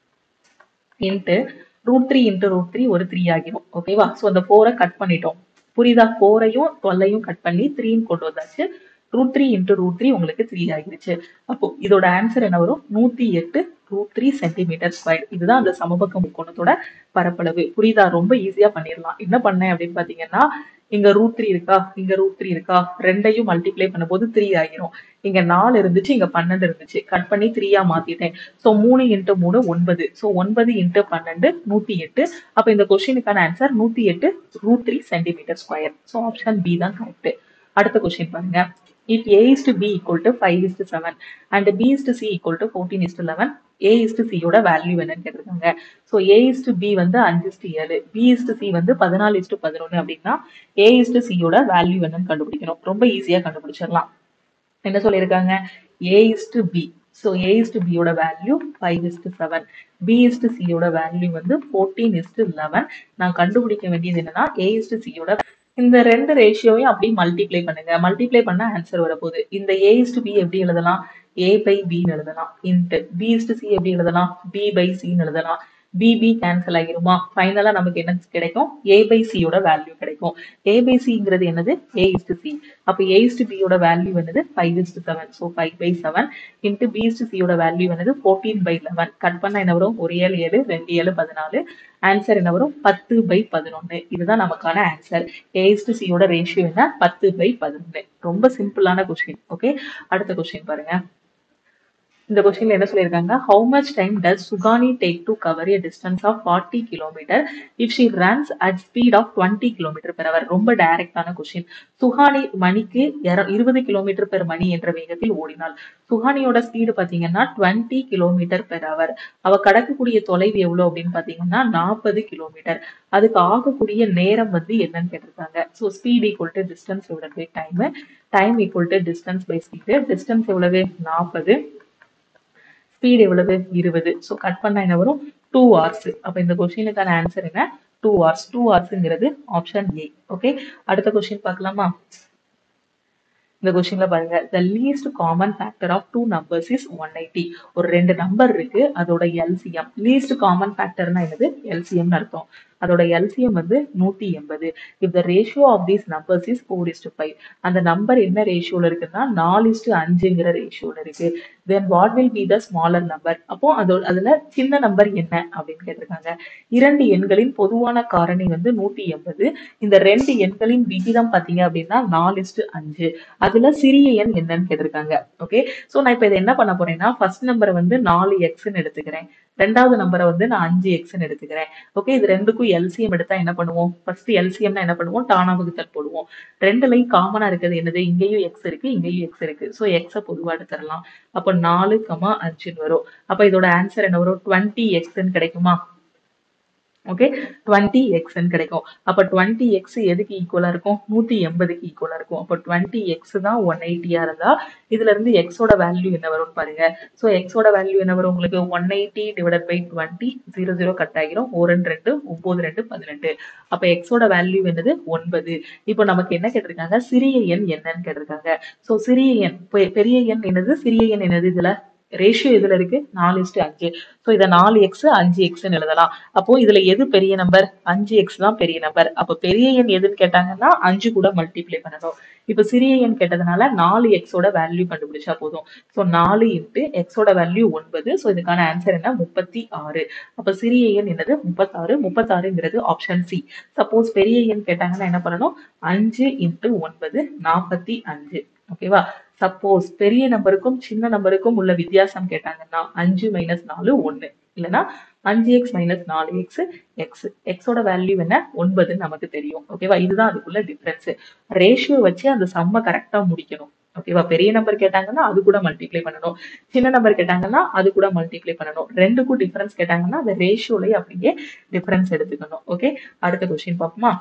into root three into root three ஒரு த்ரீ ஆகிரும் ஓகேவா ஸோ அந்த ஃபோரை கட் பண்ணிட்டோம் புரியுதா ஃபோரையும் டுவெல்லையும் கட் பண்ணி த்ரீன்னு கொண்டு வந்தாச்சு root three into root three உங்களுக்கு த்ரீ ஆகிருச்சு அப்போ இதோட ஆன்சர் என்ன வரும் நூத்தி எட்டு ரூட் த்ரீ சென்டிமீட்டர் ஸ்கொயர் இதுதான் அந்த சமபக்க முக்கோணத்தோட பரப்பளவு புரியுதா ரொம்ப ஈஸியா பண்ணிடலாம் என்ன பண்ணேன் அப்படின்னு பாத்தீங்கன்னா இங்க ரூட் த்ரீ இருக்கா இங்க ரூட் த்ரீ இருக்கா ரெண்டையும் மல்டிப்ளை பண்ணும்போது த்ரீ ஆகிரும் இங்க நாலு இருந்துச்சு இங்க பன்னெண்டு இருந்துச்சு கட் பண்ணி த்ரீயா மாத்திட்டேன் சோ மூணு இன்ட்டு மூணு ஒன்பது சோ ஒன்பது இன்ட்டு பன்னெண்டு நூத்தி எட்டு அப்ப இந்த கொஸ்டினுக்கான ஆன்சர் நூத்தி எட்டு root three centimetre square so option B தான் கரெக்ட் அடுத்த கொஸ்டின் பாருங்க if a is to b equal to 5 is to 7 and b is to c equal to 14 is to 11 a is to c யோட value என்னன்னு கேட்டிருக்காங்க so a is to b வந்து அஞ்சு is to ஏழு b is to c வந்து பதினாலு is to பதினொன்று அப்படின்னா a is to c யோட வேல்யூ என்னன்னு கண்டுபிடிக்கணும் ரொம்ப ஈஸியா கண்டுபிடிச்சிடலாம் என்ன சொல்லியிருக்காங்க a is to b so a is to b யோட value five is to seven b is to c யோட வேல்யூ வந்து ஃபோர்டீன் is to லெவன் நான் கண்டுபிடிக்க வேண்டியது என்னன்னா a is to c யோட இந்த ரெண்டு ரேஷியோவையும் அப்படியே மல்டிப்ளை பண்ணுங்க மல்டிப்ளை பண்ணா ஆன்சர் வரப்போகுது இந்த ஏ இஸ் டு பி எப்படி எழுதலாம் ஏ பை பின்னு எழுதலாம் into B is to C எப்படி எழுதலாம் பி பை சின்னு எழுதலாம் பிபி கேன்சல் ஆகிருமா ஃபைனலா நமக்கு என்ன கிடைக்கும் ஏ பை சியோட வேல்யூ கிடைக்கும் ஏ பை சிங்கிறது என்னது ஏ இஸ் டு சி அப்ப ஏ இஸ் டு பியோட வேல்யூ என்னது five is to seven so five by seven into B is to சியோட வேல்யூ என்னது ஃபோர்டீன் பை லெவன் கட் பண்ணா என்ன வரும் ஒரு ஏழு ஏழு ரெண்டு ஏழு பதினாலு ஆன்சர் என்ன வரும் பத்து பை பதினொன்னு இதுதான் நமக்கான ஆன்சர் ஏ இஸ் டு சியோட ரேஷியோ என்ன பத்து பை பதினொன்னு ரொம்ப சிம்பிளான கொஸ்டின் ஓகே அடுத்த கொஸ்டின் பாருங்க இந்த கொஸ்டின்ல என்ன சொல்லியிருக்காங்க how much time does Suhani take to cover a distance of forty kilometre if she runs at speed of twenty kilometre per hour ரொம்ப டைரக்டான கொஸ்டின் சுஹானி மணிக்கு இருபது கிலோமீட்டர் பெர் மணி என்ற வேகத்தில் ஓடினாள் சுஹானியோட ஸ்பீடு பாத்தீங்கன்னா டுவெண்ட்டி கிலோமீட்டர் பெர் அவர் அவ கடக்கக்கூடிய தொலைவு எவ்வளவு அப்படின்னு பாத்தீங்கன்னா நாற்பது கிலோமீட்டர் அதுக்கு ஆகக்கூடிய நேரம் வந்து என்னன்னு கேட்டிருக்காங்க so speed equal to distance எவ்வளவு by time time equal to distance by speed distance எவ்வளவு நாற்பது ஸ்பீட் எவ்வளவு இருபது ஸோ கட் பண்ணா என்ன வரும் டூ ஹவர்ஸ் அப்ப இந்த கொஸ்டினுக்கான ஆன்சர் என்ன டூ ஹவர்ஸ் டூ ஹவர்ஸ்ங்கிறது ஆப்ஷன் ஏ ஓகே அடுத்த கொஸ்டின் பார்க்கலாமா இந்த கொஸ்டின்ல பாருங்க the least common factor of two numbers is one eighty ஒரு ரெண்டு நம்பர் இருக்கு அதோட எல்சிஎம் லீஸ்ட் காமன் ஃபேக்டர்னா என்னது எல்சிஎம்னு அர்த்தம் அதோட எல்சிஎம் வந்து நூத்தி எண்பது if the ratio of these numbers is four is to five அந்த நம்பர் என்ன ரேஷியோல இருக்குன்னா நாலு இஸ்டு அஞ்சுங்கிற ரேஷியோல இருக்கு then what will be the smaller number அப்போ அதோட அதுல சின்ன நம்பர் என்ன அப்படின்னு கேட்டிருக்காங்க இரண்டு எண்களின் பொதுவான காரணி வந்து நூத்தி எண்பது இந்த ரெண்டு எண்களின் விகிதம் பாத்தீங்க அப்படின்னா நாலு இஸ்டு அஞ்சு அதுல சிறிய எண் என்னன்னு கேட்டிருக்காங்க ஓகே சோ நான் இப்ப இதை என்ன பண்ண போறேன்னா ஃபர்ஸ்ட் நம்பரை வந்து நாலு எக்ஸ்ன்னு எடுத்துக்கிறேன் ரெண்டாவது நம்பரை வந்து நான் அஞ்சு எக்ஸ்ன்னு எடுத்துக்கிறேன் ஓகே இது ரெண்டுக்கும் எல்சிஎம் எடுத்தா என்ன பண்ணுவோம் ஃபர்ஸ்ட் எல்சிஎம்னா என்ன பண்ணுவோம் டானா வகுத்தல் போடுவோம் ரெண்டுலையும் காமனா இருக்கிறது என்னது இங்கேயும் எக்ஸ் இருக்கு இங்கேயும் எக்ஸ் இருக்கு ஸோ எக்ஸை பொதுவா எடுத்துடலாம் அப்போ நாலு கமா அஞ்சுன்னு வரும் அப்ப இதோட ஆன்சர் என்ன வரும் டுவெண்ட்டி எக்ஸ்ன்னு கிடைக்குமா ஓகே டுவெண்ட்டி எக்ஸ்ன்னு கிடைக்கும் அப்ப டுவெண்ட்டி எக்ஸ் எதுக்கு ஈக்குவலா இருக்கும் நூத்தி எண்பதுக்கு ஈக்குவலா இருக்கும் அப்ப டுவெண்ட்டி எக்ஸ் தான் ஒன் எயிட்டியா இருந்தா இதுல இருந்து எக்ஸோட வேல்யூ என்ன வரும்னு பாருங்க சோ எக்ஸோட வேல்யூ என்ன வரும் உங்களுக்கு one eighty divide by twenty zero zero cut ஆகிரும் ஒரு ரெண்டு ரெண்டு ஒன்பது ரெண்டு பதினெட்டு அப்ப எக்ஸோட வேல்யூ என்னது ஒன்பது இப்போ நமக்கு என்ன கேட்டிருக்காங்க சிறிய எண் என்னன்னு கேட்டிருக்காங்க சோ சிறிய எண் பெ- பெரிய எண் என்னது சிறிய எண் என்னது இதுல ரேஷியோ எதுல இருக்கு நாலு இஸ்டு அஞ்சு ஸோ இதை நாலு எக்ஸ் அஞ்சு எக்ஸ்ன்னு எழுதலாம் அப்போ இதுல எது பெரிய நம்பர் அஞ்சு எக்ஸ் தான் பெரிய நம்பர் அப்போ பெரிய எண் எதுன்னு கேட்டாங்கன்னா அஞ்சு கூட மல்டிப்ளை பண்ணணும் இப்போ சிறிய எண் கேட்டதுனால நாலு எக்ஸோட வேல்யூ கண்டுபிடிச்சா போதும் ஸோ நாலு இன்ட்டு எக்ஸோட வேல்யூ ஒன்பது ஸோ இதுக்கான ஆன்சர் என்ன முப்பத்தி ஆறு அப்போ சிறிய எண் என்னது முப்பத்தாறு முப்பத்தாறுங்கிறது ஆப்ஷன் சி சப்போஸ் பெரிய எண் கேட்டாங்கன்னா என்ன பண்ணணும் அஞ்சு இன்ட்டு ஒன்பது நாற்பத்தி அஞ்சு ஓகேவா சப்போஸ் பெரிய நம்பருக்கும் சின்ன நம்பருக்கும் உள்ள வித்தியாசம் கேட்டாங்கன்னா அஞ்சு மைனஸ் நாலு ஒன்னு இல்லைன்னா அஞ்சு எக்ஸ் மைனஸ் நாலு எக்ஸ் எக்ஸ் எக்ஸோட வேல்யூ என்ன ஒன்பதுன்னு நமக்கு தெரியும் ஓகேவா இதுதான் அதுக்குள்ள டிஃபரன்ஸ் ரேஷியோ வச்சு அந்த சம்ம கரெக்டா முடிக்கணும் ஓகேவா பெரிய நம்பர் கேட்டாங்கன்னா அது கூட மல்டிப்ளை பண்ணணும் சின்ன நம்பர் கேட்டாங்கன்னா அது கூட மல்டிப்ளை பண்ணணும் ரெண்டுக்கும் டிஃபரன்ஸ் கேட்டாங்கன்னா அந்த ரேஷியோலயே அப்படியே டிஃபரன்ஸ் எடுத்துக்கணும் ஓகே அடுத்த கொஸ்டின் பார்ப்போமா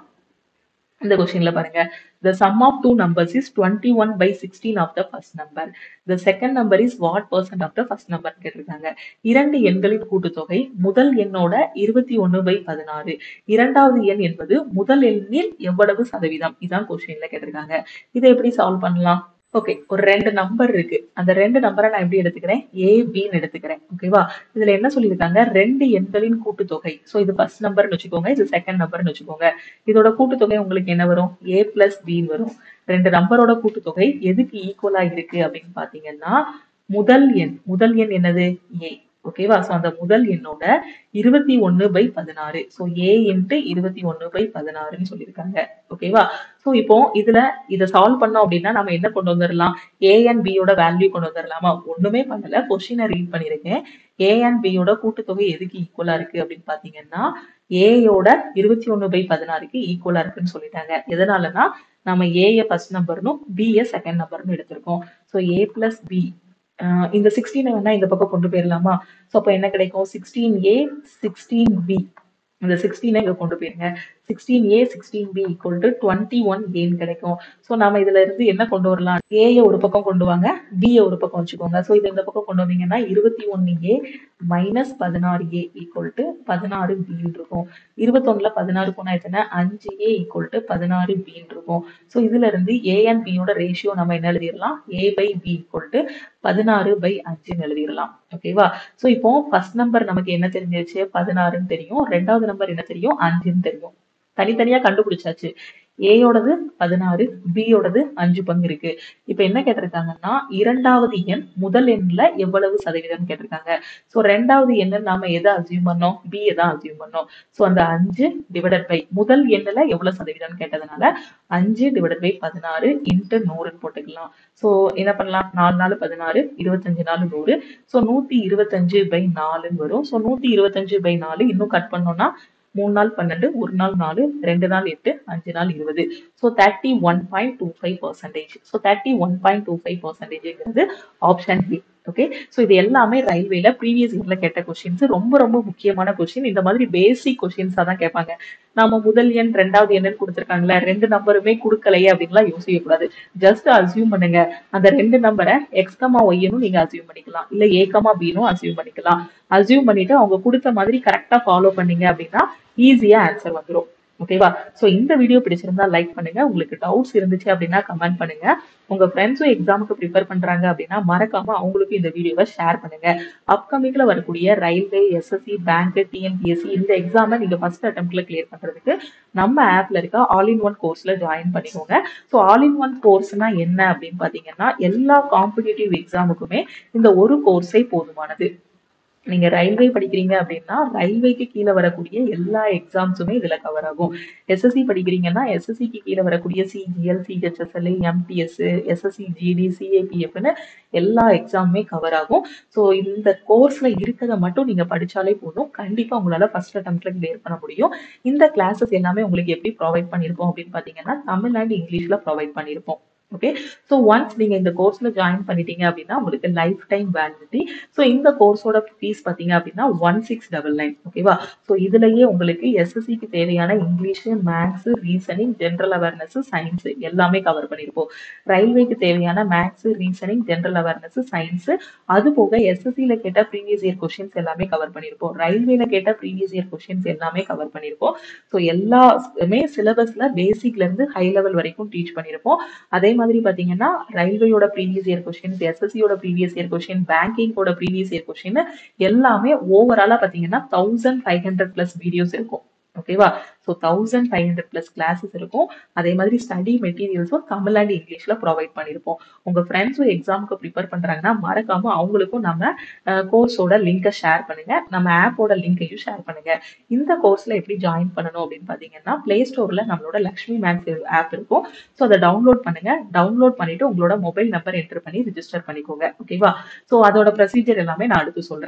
இந்த கொஸ்டின்ல பாருங்க the sum of two numbers is 21 by 16 of the first number the second number is what percent of the first number கேட்டிருக்காங்க இரண்டு எண்களின் கூட்டுத்தொகை முதல் எண்ணோட இருபத்தி ஒன்னு பை பதினாறு இரண்டாவது எண் என்பது முதல் எண்ணில் எவ்வளவு சதவீதம் இதான் கொஸ்டின்ல கேட்டிருக்காங்க இதை எப்படி சால்வ் பண்ணலாம் ஓகே ஒரு ரெண்டு நம்பர் இருக்கு அந்த ரெண்டு நம்பரை நான் எப்படி எடுத்துக்கிறேன் ஏ பின்னு எடுத்துக்கிறேன் ஓகேவா இதுல என்ன சொல்லியிருக்காங்க ரெண்டு எண்களின் கூட்டுத்தொகை ஸோ இது ஃபர்ஸ்ட் நம்பர்னு வச்சுக்கோங்க இது செகண்ட் நம்பர்னு வச்சுக்கோங்க இதோட கூட்டுத்தொகை உங்களுக்கு என்ன வரும் ஏ பிளஸ் பின்னு வரும் ரெண்டு நம்பரோட கூட்டுத்தொகை எதுக்கு ஈக்குவலா இருக்கு அப்படின்னு பாத்தீங்கன்னா முதல் எண் முதல் எண் என்னது ஏ ஓகேவா ஸோ அந்த முதல் எண்ணோட இருபத்தி ஒன்னு பை பதினாறு ஸோ ஏ இன்ட்டு இருபத்தி ஒன்னு பை பதினாறுன்னு சொல்லியிருக்காங்க ஓகேவா ஸோ இப்போ இதுல இதை சால்வ் பண்ணோம் அப்படின்னா நம்ம என்ன கொண்டு வந்துடலாம் ஏ அண்ட் பியோட வேல்யூ கொண்டு வந்துடலாமா ஒண்ணுமே பண்ணல கொஸ்டினை ரீட் பண்ணிருக்கேன் ஏ அண்ட் பியோட கூட்டுத்தொகை எதுக்கு ஈக்குவலா இருக்கு அப்படின்னு பாத்தீங்கன்னா ஏயோட இருபத்தி ஒன்னு பை பதினாறுக்கு ஈக்குவலா இருக்குன்னு சொல்லிட்டாங்க எதனாலனா நம்ம ஏய ஃபர்ஸ்ட் நம்பர்னும் பிய செகண்ட் நம்பர்னு எடுத்திருக்கோம் ஸோ ஏ பிளஸ் பி இந்த சிக்ஸ்டீனை வேணா இந்த பக்கம் கொண்டு போயிடலாமா ஸோ அப்போ என்ன கிடைக்கும் சிக்ஸ்டீன் ஏ சிக்ஸ்டீன் பி இந்த சிக்ஸ்டீனை இங்க கொண்டு போயிருங்க sixteen A sixteen B equal to twenty one ஏன்னு கிடைக்கும் ஸோ நாம இதுல இருந்து என்ன கொண்டு வரலாம் ஏய ஒரு பக்கம் கொண்டு வாங்க பிய ஒரு பக்கம் வச்சுக்கோங்க ஸோ இது இந்த பக்கம் கொண்டு வந்தீங்கன்னா இருபத்தி ஒன்னு ஏ மைனஸ் பதினாறு ஏ ஈக்குவல் டு பதினாறு பின்னு இருக்கும் இருபத்தொன்னுல பதினாறு போனா எத்தனை அஞ்சு ஏ ஈக்குவல் டு பதினாறு பின்னு இருக்கும் ஸோ இதுல இருந்து ஏ அண்ட் பியோட ரேஷியோ நம்ம என்ன எழுதிடலாம் A by B equal to பதினாறு பை அஞ்சுன்னு எழுதிடலாம் ஓகேவா ஸோ இப்போ ஃபர்ஸ்ட் நம்பர் நமக்கு என்ன தெரிஞ்சிருச்சு பதினாறுன்னு தெரியும் ரெண்டாவது நம்பர் என்ன தெரியும் அஞ்சுன்னு தெரியும் தனித்தனியா கண்டுபிடிச்சாச்சு ஏயோடது பதினாறு பியோடது அஞ்சு பங்கு இருக்கு இப்ப என்ன கேட்டிருக்காங்கன்னா இரண்டாவது எண் முதல் எண்ல எவ்வளவு சதவீதம் கேட்டிருக்காங்க சோ ரெண்டாவது எண்ணை நாம எதை அசியூம் பண்ணோம் பி தான் அசியூம் பண்ணோம் சோ அந்த அஞ்சு டிவைடட் பை முதல் எண்ணுல எவ்வளவு சதவீதம் கேட்டதுனால அஞ்சு டிவைடட் பை பதினாறு இன்ட்டு நூறுன்னு போட்டுக்கலாம் சோ என்ன பண்ணலாம் நாலு நாலு பதினாறு இருபத்தஞ்சு நாலு நூறு சோ நூத்தி இருபத்தஞ்சு பை நாலுன்னு வரும் சோ நூத்தி இருபத்தஞ்சு பை நாலு இன்னும் கட் பண்ணோம்னா மூணு நாள் பன்னெண்டு ஒரு நாள் நாலு ரெண்டு நாள் எட்டு அஞ்சு நாள் இருபது so thirty one point two five percentage so thirty one point two five பர்சன்டேஜ்ங்கிறது ஆப்ஷன் பி ஓகே ஸோ இது எல்லாமே ரயில்வேல ப்ரீவியஸ் இயர்ல கேட்ட கொஸ்டின்ஸ் ரொம்ப ரொம்ப முக்கியமான கொஸ்டின் இந்த மாதிரி பேசிக் கொஸ்டின்ஸா தான் கேட்பாங்க நாம முதல் எண் ரெண்டாவது எண்ணுன்னு கொடுத்துருக்காங்களே ரெண்டு நம்பருமே கொடுக்கலையே அப்படின்லாம் யோசிக்க கூடாது ஜஸ்ட் அசியூம் பண்ணுங்க அந்த ரெண்டு நம்பரை எக்ஸ்கமா ஒய்யனும் நீங்க அசியூம் பண்ணிக்கலாம் இல்ல ஏகமா பினும் அசியூம் பண்ணிக்கலாம் அசியூம் பண்ணிட்டு அவங்க கொடுத்த மாதிரி கரெக்டா ஃபாலோ பண்ணீங்க அப்படின்னா ஈஸியா ஆன்சர் வந்துடும் ஓகேவா சோ இந்த வீடியோ பிடிச்சிருந்தா லைக் பண்ணுங்க உங்களுக்கு டவுட்ஸ் இருந்துச்சு அப்படின்னா கமெண்ட் பண்ணுங்க உங்க ஃப்ரெண்ட்ஸும் எக்ஸாமுக்கு ப்ரிப்பேர் பண்றாங்க அப்படின்னா மறக்காம அவங்களுக்கும் இந்த வீடியோவை ஷேர் பண்ணுங்க அப்கமிங்ல வரக்கூடிய ரயில்வே எஸ்எஸ்சி பேங்க் டிஎன்பிஎஸ்சி இந்த எக்ஸாமை நீங்க ஃபர்ஸ்ட் அட்டம்ப்ட்ல கிளியர் பண்றதுக்கு நம்ம ஆப்ல இருக்க ஆல் இன் ஒன் கோர்ஸ்ல ஜாயின் பண்ணிக்கோங்க ஸோ ஆல் இன் ஒன் கோர்ஸ்னா என்ன அப்படின்னு பாத்தீங்கன்னா எல்லா காம்படிட்டிவ் எக்ஸாமுக்குமே இந்த ஒரு கோர்ஸே போதுமானது நீங்க ரயில்வே படிக்கிறீங்க அப்படின்னா ரயில்வேக்கு கீழே வரக்கூடிய எல்லா எக்ஸாம்ஸுமே இதுல கவர் ஆகும் எஸ்எஸ்சி படிக்கிறீங்கன்னா எஸ்எஸ்சிக்கு கீழே வரக்கூடிய CGL CHSL MTS SSC GD சிஏபிஎஃப்னு எல்லா எக்ஸாமுமே கவர் ஆகும் ஸோ இந்த கோர்ஸ்ல இருக்கிறத மட்டும் நீங்க படிச்சாலே போதும் கண்டிப்பா உங்களால ஃபர்ஸ்ட் அட்டம்ப்ட்ல கிளியர் பண்ண முடியும் இந்த கிளாஸஸ் எல்லாமே உங்களுக்கு எப்படி ப்ரொவைட் பண்ணியிருப்போம் அப்படின்னு பாத்தீங்கன்னா தமிழ் அண்ட் இங்கிலீஷ்ல ப்ரொவைட் பண்ணியிருப்போம் ஓகே ஸோ ஒன்ஸ் நீங்க இந்த கோர்ஸ்ல ஜாயின் பண்ணிட்டீங்க அப்படின்னா உங்களுக்கு லைஃப் டைம் வேலிடிட்டி ஸோ இந்த கோர்ஸோட ஃபீஸ் பார்த்தீங்க அப்படின்னா ஒன் சிக்ஸ் டபுள் நைன் ஓகேவா ஸோ இதுலயே உங்களுக்கு எஸ்எஸ்சிக்கு தேவையான English maths reasoning general awareness science எல்லாமே கவர் பண்ணியிருப்போம் ரயில்வேக்கு தேவையான maths reasoning general awareness science அது போக எஸ்எஸ்சியில கேட்ட ப்ரீவியஸ் இயர் கொஸ்டின்ஸ் எல்லாமே கவர் பண்ணியிருப்போம் ரயில்வேல கேட்ட ப்ரீவியஸ் இயர் கொஸ்டின்ஸ் எல்லாமே கவர் பண்ணியிருப்போம் ஸோ எல்லாமே சிலபஸ்ல பேசிக்ல இருந்து ஹை லெவல் வரைக்கும் டீச் பண்ணியிருப்போம் அதே மாதிரி பாத்தீங்கன்னா ரயில்வேயோட ப்ரீவியஸ் இயர் கொஸ்டின்ஸ் எஸ்எஸ்சியோட ப்ரீவியஸ் இயர் கொஸ்டின் பேங்கிங்கோட ப்ரீவியஸ் இயர் கொஸ்டின் எல்லாமே ஓவராலா பாத்தீங்கன்னா thousand five hundred plus videos இருக்கும் ஓகேவா so thousand five hundred plus classes இருக்கும் அதே மாதிரி ஸ்டடி மெட்டீரியல்ஸும் தமிழ் அண்ட் இங்கிலீஷ்ல ப்ரொவைட் பண்ணியிருப்போம் உங்க ஃப்ரெண்ட்ஸும் எக்ஸாமுக்கு ப்ரிப்பேர் பண்றாங்கன்னா மறக்காம அவங்களுக்கும் நம்ம கோர்ஸோட லிங்கை ஷேர் பண்ணுங்க நம்ம ஆப்போட லிங்கையும் ஷேர் பண்ணுங்க இந்த கோர்ஸ்ல எப்படி ஜாயின் பண்ணணும் அப்படின்னு பாத்தீங்கன்னா பிளே ஸ்டோர்ல நம்மளோட லக்ஷ்மி மேக்ஸ் ஆப் இருக்கும் ஸோ அதை டவுன்லோட் பண்ணுங்க டவுன்லோட் பண்ணிட்டு உங்களோட மொபைல் நம்பர் என்டர் பண்ணி ரிஜிஸ்டர் பண்ணிக்கோங்க ஓகேவா ஸோ அதோட ப்ரொசீஜர் எல்லாமே நான் அடுத்து சொல்றேன்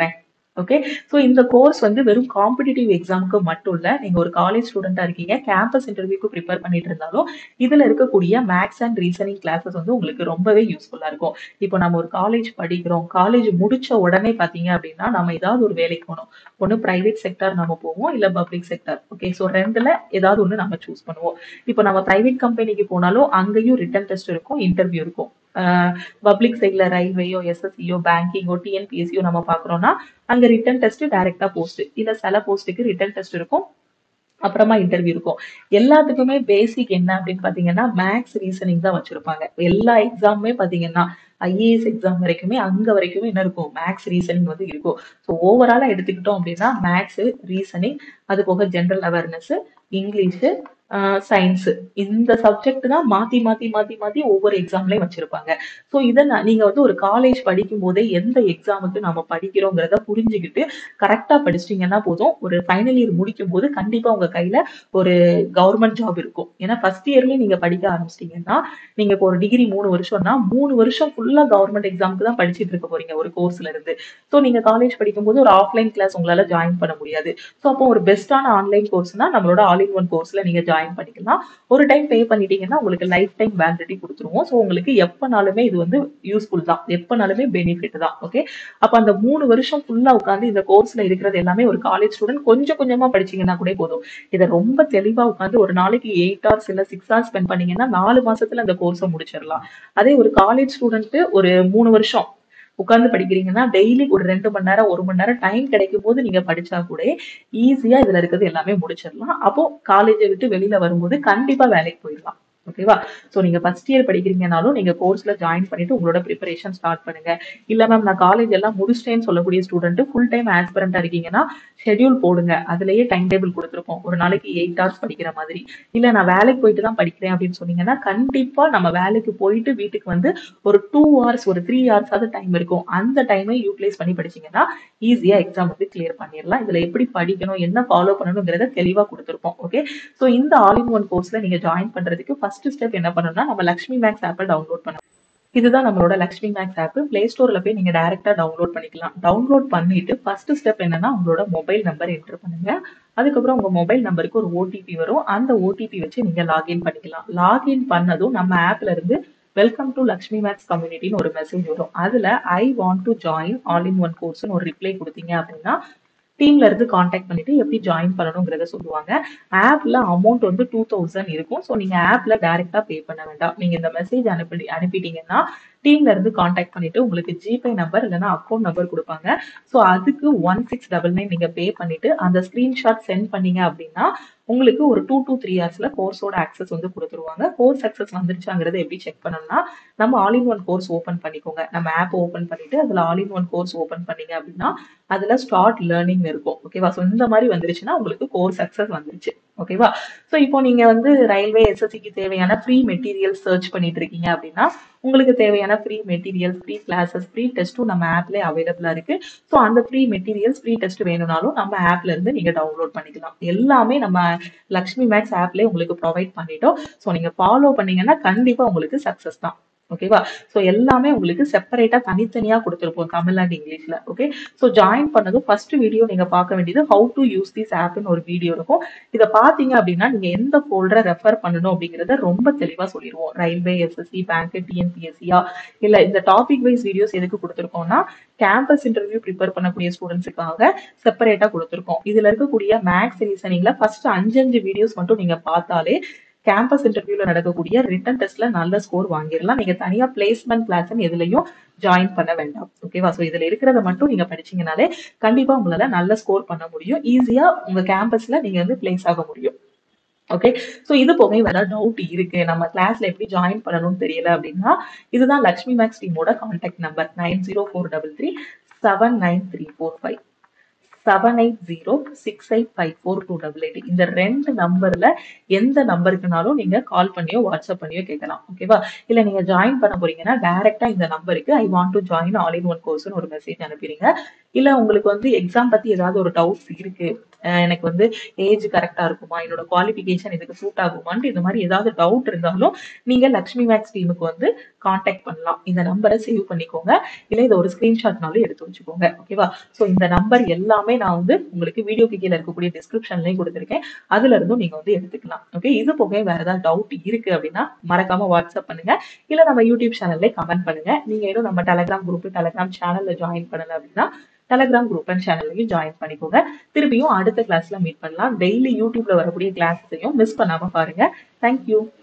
ஓகே ஸோ இந்த கோர்ஸ் வந்து வெறும் காம்படிட்டிவ் எக்ஸாமுக்கு மட்டும் இல்ல நீங்க ஒரு காலேஜ் ஸ்டூடெண்டா இருக்கீங்க கேம்பஸ் இன்டர்வியூக்கு ப்ரிப்பேர் பண்ணிட்டு இருந்தாலும் இதுல இருக்கக்கூடிய மேக்ஸ் அண்ட் ரீசனிங் கிளாஸஸ் வந்து உங்களுக்கு ரொம்பவே யூஸ்ஃபுல்லா இருக்கும் இப்போ நம்ம ஒரு காலேஜ் படிக்கிறோம் காலேஜ் முடிச்ச உடனே பாத்தீங்க அப்படின்னா நம்ம ஏதாவது ஒரு வேலைக்கு போகணும் ஒன்று பிரைவேட் செக்டர் நம்ம போவோம் இல்ல பப்ளிக் செக்டர் ஓகே ஸோ ரெண்டுல ஏதாவது ஒன்று நம்ம சூஸ் பண்ணுவோம் இப்போ நம்ம பிரைவேட் கம்பெனிக்கு போனாலும் அங்கேயும் ரிட்டன் டெஸ்ட் இருக்கும் இன்டர்வியூ இருக்கும் பப்ளிக் சைட்ல ரயில்வேயோ எஸ்எஸ்சியோ பேங்கிங்கோ டிஎன்பிஎஸ்சியோ நம்ம பாக்குறோம்னா அங்க ரிட்டன் டெஸ்ட் டைரக்டா போஸ்ட் இல்ல சில போஸ்ட்டுக்கு ரிட்டன் டெஸ்ட் இருக்கும் அப்புறமா இன்டர்வியூ இருக்கும் எல்லாத்துக்குமே பேசிக் என்ன அப்படின்னு பாத்தீங்கன்னா மேக்ஸ் ரீசனிங் தான் வச்சிருப்பாங்க எல்லா எக்ஸாமுமே பாத்தீங்கன்னா ஐஏஎஸ் எக்ஸாம் வரைக்குமே அங்க வரைக்குமே என்ன இருக்கும் மேக்ஸ் ரீசனிங் வந்து இருக்கும் ஸோ ஓவராலா எடுத்துக்கிட்டோம் அப்படின்னா மேக்ஸ் ரீசனிங் அது போக ஜென்ரல் அவேர்னஸ் இங்கிலீஷ் சயின்ஸ் இந்த சப்ஜெக்ட் தான் மாத்தி மாத்தி மாத்தி மாத்தி ஒவ்வொரு எக்ஸாம்லயும் வச்சிருப்பாங்க ஸோ இதை நான் நீங்க வந்து ஒரு காலேஜ் படிக்கும் போதே எந்த எக்ஸாமுக்கு நம்ம படிக்கிறோங்கிறத புரிஞ்சுக்கிட்டு கரெக்டா படிச்சிட்டீங்கன்னா போதும் ஒரு ஃபைனல் இயர் முடிக்கும் போது கண்டிப்பா உங்க கையில ஒரு கவர்மெண்ட் ஜாப் இருக்கும் ஏன்னா ஃபர்ஸ்ட் இயர்லயே நீங்க படிக்க ஆரம்பிச்சிட்டீங்கன்னா நீங்க இப்போ ஒரு டிகிரி மூணு வருஷம்னா மூணு வருஷம் ஃபுல்லா கவர்மெண்ட் எக்ஸாமுக்கு தான் படிச்சிட்டு இருக்க போறீங்க ஒரு கோர்ஸ்ல இருந்து ஸோ நீங்க காலேஜ் படிக்கும்போது ஒரு ஆஃப்லைன் கிளாஸ் உங்களால ஜாயின் பண்ண முடியாது ஸோ அப்போ ஒரு பெஸ்டான ஆன்லைன் கோர்ஸ்னா நம்மளோட ஆல் இன் ஒன் கோர்ஸ்ல நீங்க ஜாயின் பண்ணிக்கலாம் ஒரு டைம் பே பண்ணிட்டீங்கன்னா உங்களுக்கு லைஃப் டைம் வேலிடிட்டி கொடுத்துருவோம் ஸோ உங்களுக்கு எப்பனாலுமே இது வந்து யூஸ்ஃபுல் தான் எப்பனாலுமே பெனிஃபிட் தான் ஓகே அப்ப அந்த மூணு வருஷம் ஃபுல்லா உட்காந்து இந்த கோர்ஸ்ல இருக்கிறது எல்லாமே ஒரு காலேஜ் ஸ்டூடெண்ட் கொஞ்சம் கொஞ்சமா படிச்சீங்கன்னா கூட போதும் இதை ரொம்ப தெளிவா உட்காந்து ஒரு நாளைக்கு எயிட் ஹவர்ஸ் இல்ல சிக்ஸ் ஹவர்ஸ் ஸ்பெண்ட் பண்ணீங்கன்னா நாலு மாசத்துல அந்த கோர்ஸை முடிச்சிடலாம் அதே ஒரு காலேஜ் ஸ்டூடெண்ட் ஒரு மூணு வருஷம் உட்கார்ந்து படிக்கிறீங்கன்னா டெய்லி ஒரு ரெண்டு மணி நேரம் ஒரு மணி நேரம் டைம் கிடைக்கும் போது நீங்க படிச்சா கூட ஈஸியா இதுல இருக்கிறது எல்லாமே முடிச்சிடலாம் அப்போ காலேஜை விட்டு வெளியில வரும்போது கண்டிப்பா வேலைக்கு போயிடலாம் ஓகேவா சோ நீங்க ஃபர்ஸ்ட் இயர் படிக்கிறீங்கனாலும் நீங்க கோர்ஸ்ல ஜாயின் பண்ணிட்டு உங்களோட ப்ரிப்பரேஷன் ஸ்டார்ட் பண்ணுங்க இல்ல மேம் நான் காலேஜ் எல்லாம் முடிச்சிட்டேன்னு சொல்லக்கூடிய ஸ்டூடெண்ட் ஃபுல் டைம் ஆஸ்பிரண்டா இருக்கீங்கன்னா ஷெட்யூல் போடுங்க அதுலயே டைம் டேபிள் கொடுத்துருப்போம் ஒரு நாளைக்கு எயிட் ஹவர்ஸ் படிக்கிற மாதிரி இல்ல நான் வேலைக்கு போயிட்டு தான் படிக்கிறேன் அப்படின்னு சொன்னீங்கன்னா கண்டிப்பா நம்ம வேலைக்கு போயிட்டு வீட்டுக்கு வந்து ஒரு டூ ஹவர்ஸ் ஒரு த்ரீ ஹவர்ஸ் ஆகுது டைம் இருக்கும் அந்த டைமை யூட்டிலைஸ் பண்ணி படிச்சீங்கன்னா ஈஸியா எக்ஸாம் வந்து கிளியர் பண்ணிடலாம் இதுல எப்படி படிக்கணும் என்ன ஃபாலோ பண்ணணுங்கிறத தெளிவா கொடுத்துருப்போம் ஓகே சோ இந்த ஆல் இன் ஒன் கோர்ஸ்ல நீங்க ஜாயின் பண்றதுக்கு ஃபர்ஸ்ட் ஸ்டெப் என்ன பண்ணணும்னா நம்ம லக்ஷ்மி மேக்ஸ் ஆப்பை டவுன்லோட் பண்ணணும் இதுதான் நம்மளோட லக்ஷ்மி மேக்ஸ் ஆப் பிளே ஸ்டோர்ல போய் நீங்க டைரக்டா டவுன்லோட் பண்ணிக்கலாம் டவுன்லோட் பண்ணிட்டு ஃபர்ஸ்ட் ஸ்டெப் என்னன்னா உங்களோட மொபைல் நம்பர் என்டர் பண்ணுங்க அதுக்கப்புறம் உங்க மொபைல் நம்பருக்கு ஒரு ஓடிபி வரும் அந்த ஓடிபி வச்சு நீங்க லாகின் பண்ணிக்கலாம் லாகின் பண்ணதும் நம்ம ஆப்ல இருந்து வெல்கம் டு லக்ஷ்மி மேக்ஸ் கம்யூனிட்டின்னு ஒரு மெசேஜ் வரும் அதுல I want to join all in one கோர்ஸ்னு ஒரு ரிப்ளை கொடுத்தீங்க அப்படின்னா டீம்ல இருந்து காண்டாக்ட் பண்ணிட்டு எப்படி ஜாயின் பண்ணணுங்கிறத சொல்லுவாங்க ஆப்ல அமௌண்ட் வந்து டூ தௌசண்ட் இருக்கும் ஸோ நீங்க ஆப்ல டைரக்டா பே பண்ண வேண்டாம் நீங்க இந்த மெசேஜ் அனுப்பி அனுப்பிட்டீங்கன்னா டீம்ல இருந்து காண்டாக்ட் பண்ணிட்டு உங்களுக்கு ஜிபே நம்பர் இல்லைன்னா அக்கௌண்ட் நம்பர் கொடுப்பாங்க ஸோ அதுக்கு ஒன் சிக்ஸ் டபுள் நைன் நீங்க பே பண்ணிட்டு அந்த ஸ்கிரீன்ஷாட் சென்ட் பண்ணீங்க அப்படின்னா உங்களுக்கு ஒரு டூ டு த்ரீ ஹவர்ஸ்ல கோர்ஸோட ஆக்சஸ் வந்து கொடுத்துருவாங்க கோர்ஸ் அக்சஸ் வந்துருச்சாங்கிறத எப்படி செக் பண்ணணும்னா நம்ம all in one course open பண்ணிக்கோங்க நம்ம ஆப் ஓப்பன் பண்ணிட்டு அதுல all in one course open பண்ணீங்க அப்படின்னா அதுல ஸ்டார்ட் லேர்னிங் இருக்கும் ஓகேவா ஸோ இந்த மாதிரி வந்துருச்சுன்னா உங்களுக்கு கோர்ஸ் அக்சஸ் வந்துருச்சு ஓகேவா ஸோ இப்போ நீங்க வந்து ரயில்வே எஸ்எஸ்சிக்கு தேவையான ஃப்ரீ மெட்டீரியல் சர்ச் பண்ணிட்டு இருக்கீங்க அப்படின்னா உங்களுக்கு தேவையான free material free classes free டெஸ்ட்டும் நம்ம ஆப்ல அவைலபிளா இருக்கு ஸோ அந்த ஃப்ரீ மெட்டீரியல்ஸ் ஃப்ரீ டெஸ்ட் வேணும்னாலும் நம்ம ஆப்ல இருந்து நீங்க டவுன்லோட் பண்ணிக்கலாம் எல்லாமே நம்ம லக்ஷ்மி மேக்ஸ் ஆப்லேயே உங்களுக்கு ப்ரொவைட் பண்ணிட்டோம் ஸோ நீங்க ஃபாலோ பண்ணீங்கன்னா கண்டிப்பா உங்களுக்கு சக்சஸ் தான் ஓகேவா ஸோ எல்லாமே உங்களுக்கு செப்பரேட்டா தனித்தனியா கொடுத்துருப்போம் தமிழ் அண்ட் இங்கிலீஷ்ல ஓகே ஸோ ஜாயின் பண்ணதும் ஃபர்ஸ்ட் வீடியோ நீங்க பார்க்க வேண்டியது ஹவு டு யூஸ் திஸ் ஆப்னு ஒரு வீடியோ இருக்கும் இதை பார்த்தீங்க அப்படின்னா நீங்க எந்த ஃபோல்டரை ரெஃபர் பண்ணணும் அப்படிங்கறத ரொம்ப தெளிவா சொல்லிடுவோம் ரயில்வே எஸ்எஸ்சி பேங்க் டிஎன்பிஎஸ்சியா இல்ல இந்த டாபிக் வைஸ் வீடியோஸ் எதுக்கு கொடுத்துருக்கோம்னா கேம்பஸ் இன்டர்வியூ ப்ரிப்பேர் பண்ணக்கூடிய ஸ்டூடெண்ட்ஸுக்காக செப்பரேட்டா கொடுத்துருக்கோம் இதுல இருக்கக்கூடிய மேக்ஸ் ரீசனிங்ல ஃபர்ஸ்ட் அஞ்சு அஞ்சு வீடியோஸ் மட்டும் நீங்க பார்த்தாலே கேம்பஸ் இன்டர்வியூல நடக்கக்கூடிய ரிட்டன் டெஸ்ட்ல நல்ல ஸ்கோர் வாங்கிடலாம் நீங்க தனியா பிளேஸ்மெண்ட் கிளாஸ் எதுலயும் ஜாயின் பண்ண வேண்டாம் ஓகேவா சோ இதுல இருக்கிறத மட்டும் நீங்க படிச்சீங்கனாலே கண்டிப்பா உங்களால நல்ல ஸ்கோர் பண்ண முடியும் ஈஸியா உங்க கேம்பஸ்ல நீங்க வந்து பிளேஸ் ஆக முடியும் ஓகே ஸோ இது போக வேற டவுட் இருக்கு நம்ம கிளாஸ்ல எப்படி ஜாயின் பண்ணணும்னு தெரியல அப்படின்னா இதுதான் லக்ஷ்மி மேக்ஸ் டீமோட contact number nine zero four double three seven nine three four five seven eight zero six eight five four two double eight இந்த ரெண்டு நம்பர்ல எந்த நம்பருக்குனாலும் நீங்க கால் பண்ணியோ வாட்ஸ்அப் பண்ணியோ கேட்கலாம் ஓகேவா இல்ல நீங்க ஜாயின் பண்ண போறீங்கன்னா டைரக்டா இந்த நம்பருக்கு I want to join all in one கோர்ஸ்னு ஒரு மெசேஜ் அனுப்பிடுங்க இல்ல உங்களுக்கு வந்து எக்ஸாம் பத்தி ஏதாவது ஒரு டவுட்ஸ் இருக்கு அஹ் எனக்கு வந்து ஏஜ் கரெக்டா இருக்குமா என்னோட குவாலிஃபிகேஷன் இதுக்கு சூட் ஆகுமான்ட்டு இந்த மாதிரி ஏதாவது டவுட் இருந்தாலும் நீங்க லக்ஷ்மி மேக்ஸ் டீமுக்கு வந்து காண்டாக்ட் பண்ணலாம் இந்த நம்பரை சேவ் பண்ணிக்கோங்க இல்ல இதை ஒரு ஸ்கிரீன்ஷாட்னாலும் எடுத்து வச்சுக்கோங்க ஓகேவா ஸோ இந்த நம்பர் எல்லாமே நான் வந்து உங்களுக்கு வீடியோக்கு கீழே இருக்கக்கூடிய டிஸ்கிரிப்ஷன்லையும் கொடுத்துருக்கேன் அதுல இருந்தும் நீங்க வந்து எடுத்துக்கலாம் ஓகே இது போக வேற ஏதாவது டவுட் இருக்கு அப்படின்னா மறக்காம வாட்ஸ்அப் பண்ணுங்க இல்ல நம்ம யூடியூப் சேனல்ல கமெண்ட் பண்ணுங்க நீங்க இன்னும் நம்ம டெலகிராம் குரூப் டெலகிராம் சேனல்ல ஜாயின் பண்ணல அப்படின்னா டெலகிராம் குரூப் அண்ட் சேனல்லையும் ஜாயின் பண்ணிக்கோங்க திருப்பியும் அடுத்த கிளாஸ்ல மீட் பண்ணலாம் டெய்லி யூடியூப்ல வரக்கூடிய கிளாஸையும் மிஸ் பண்ணாம பாருங்க தேங்க்யூ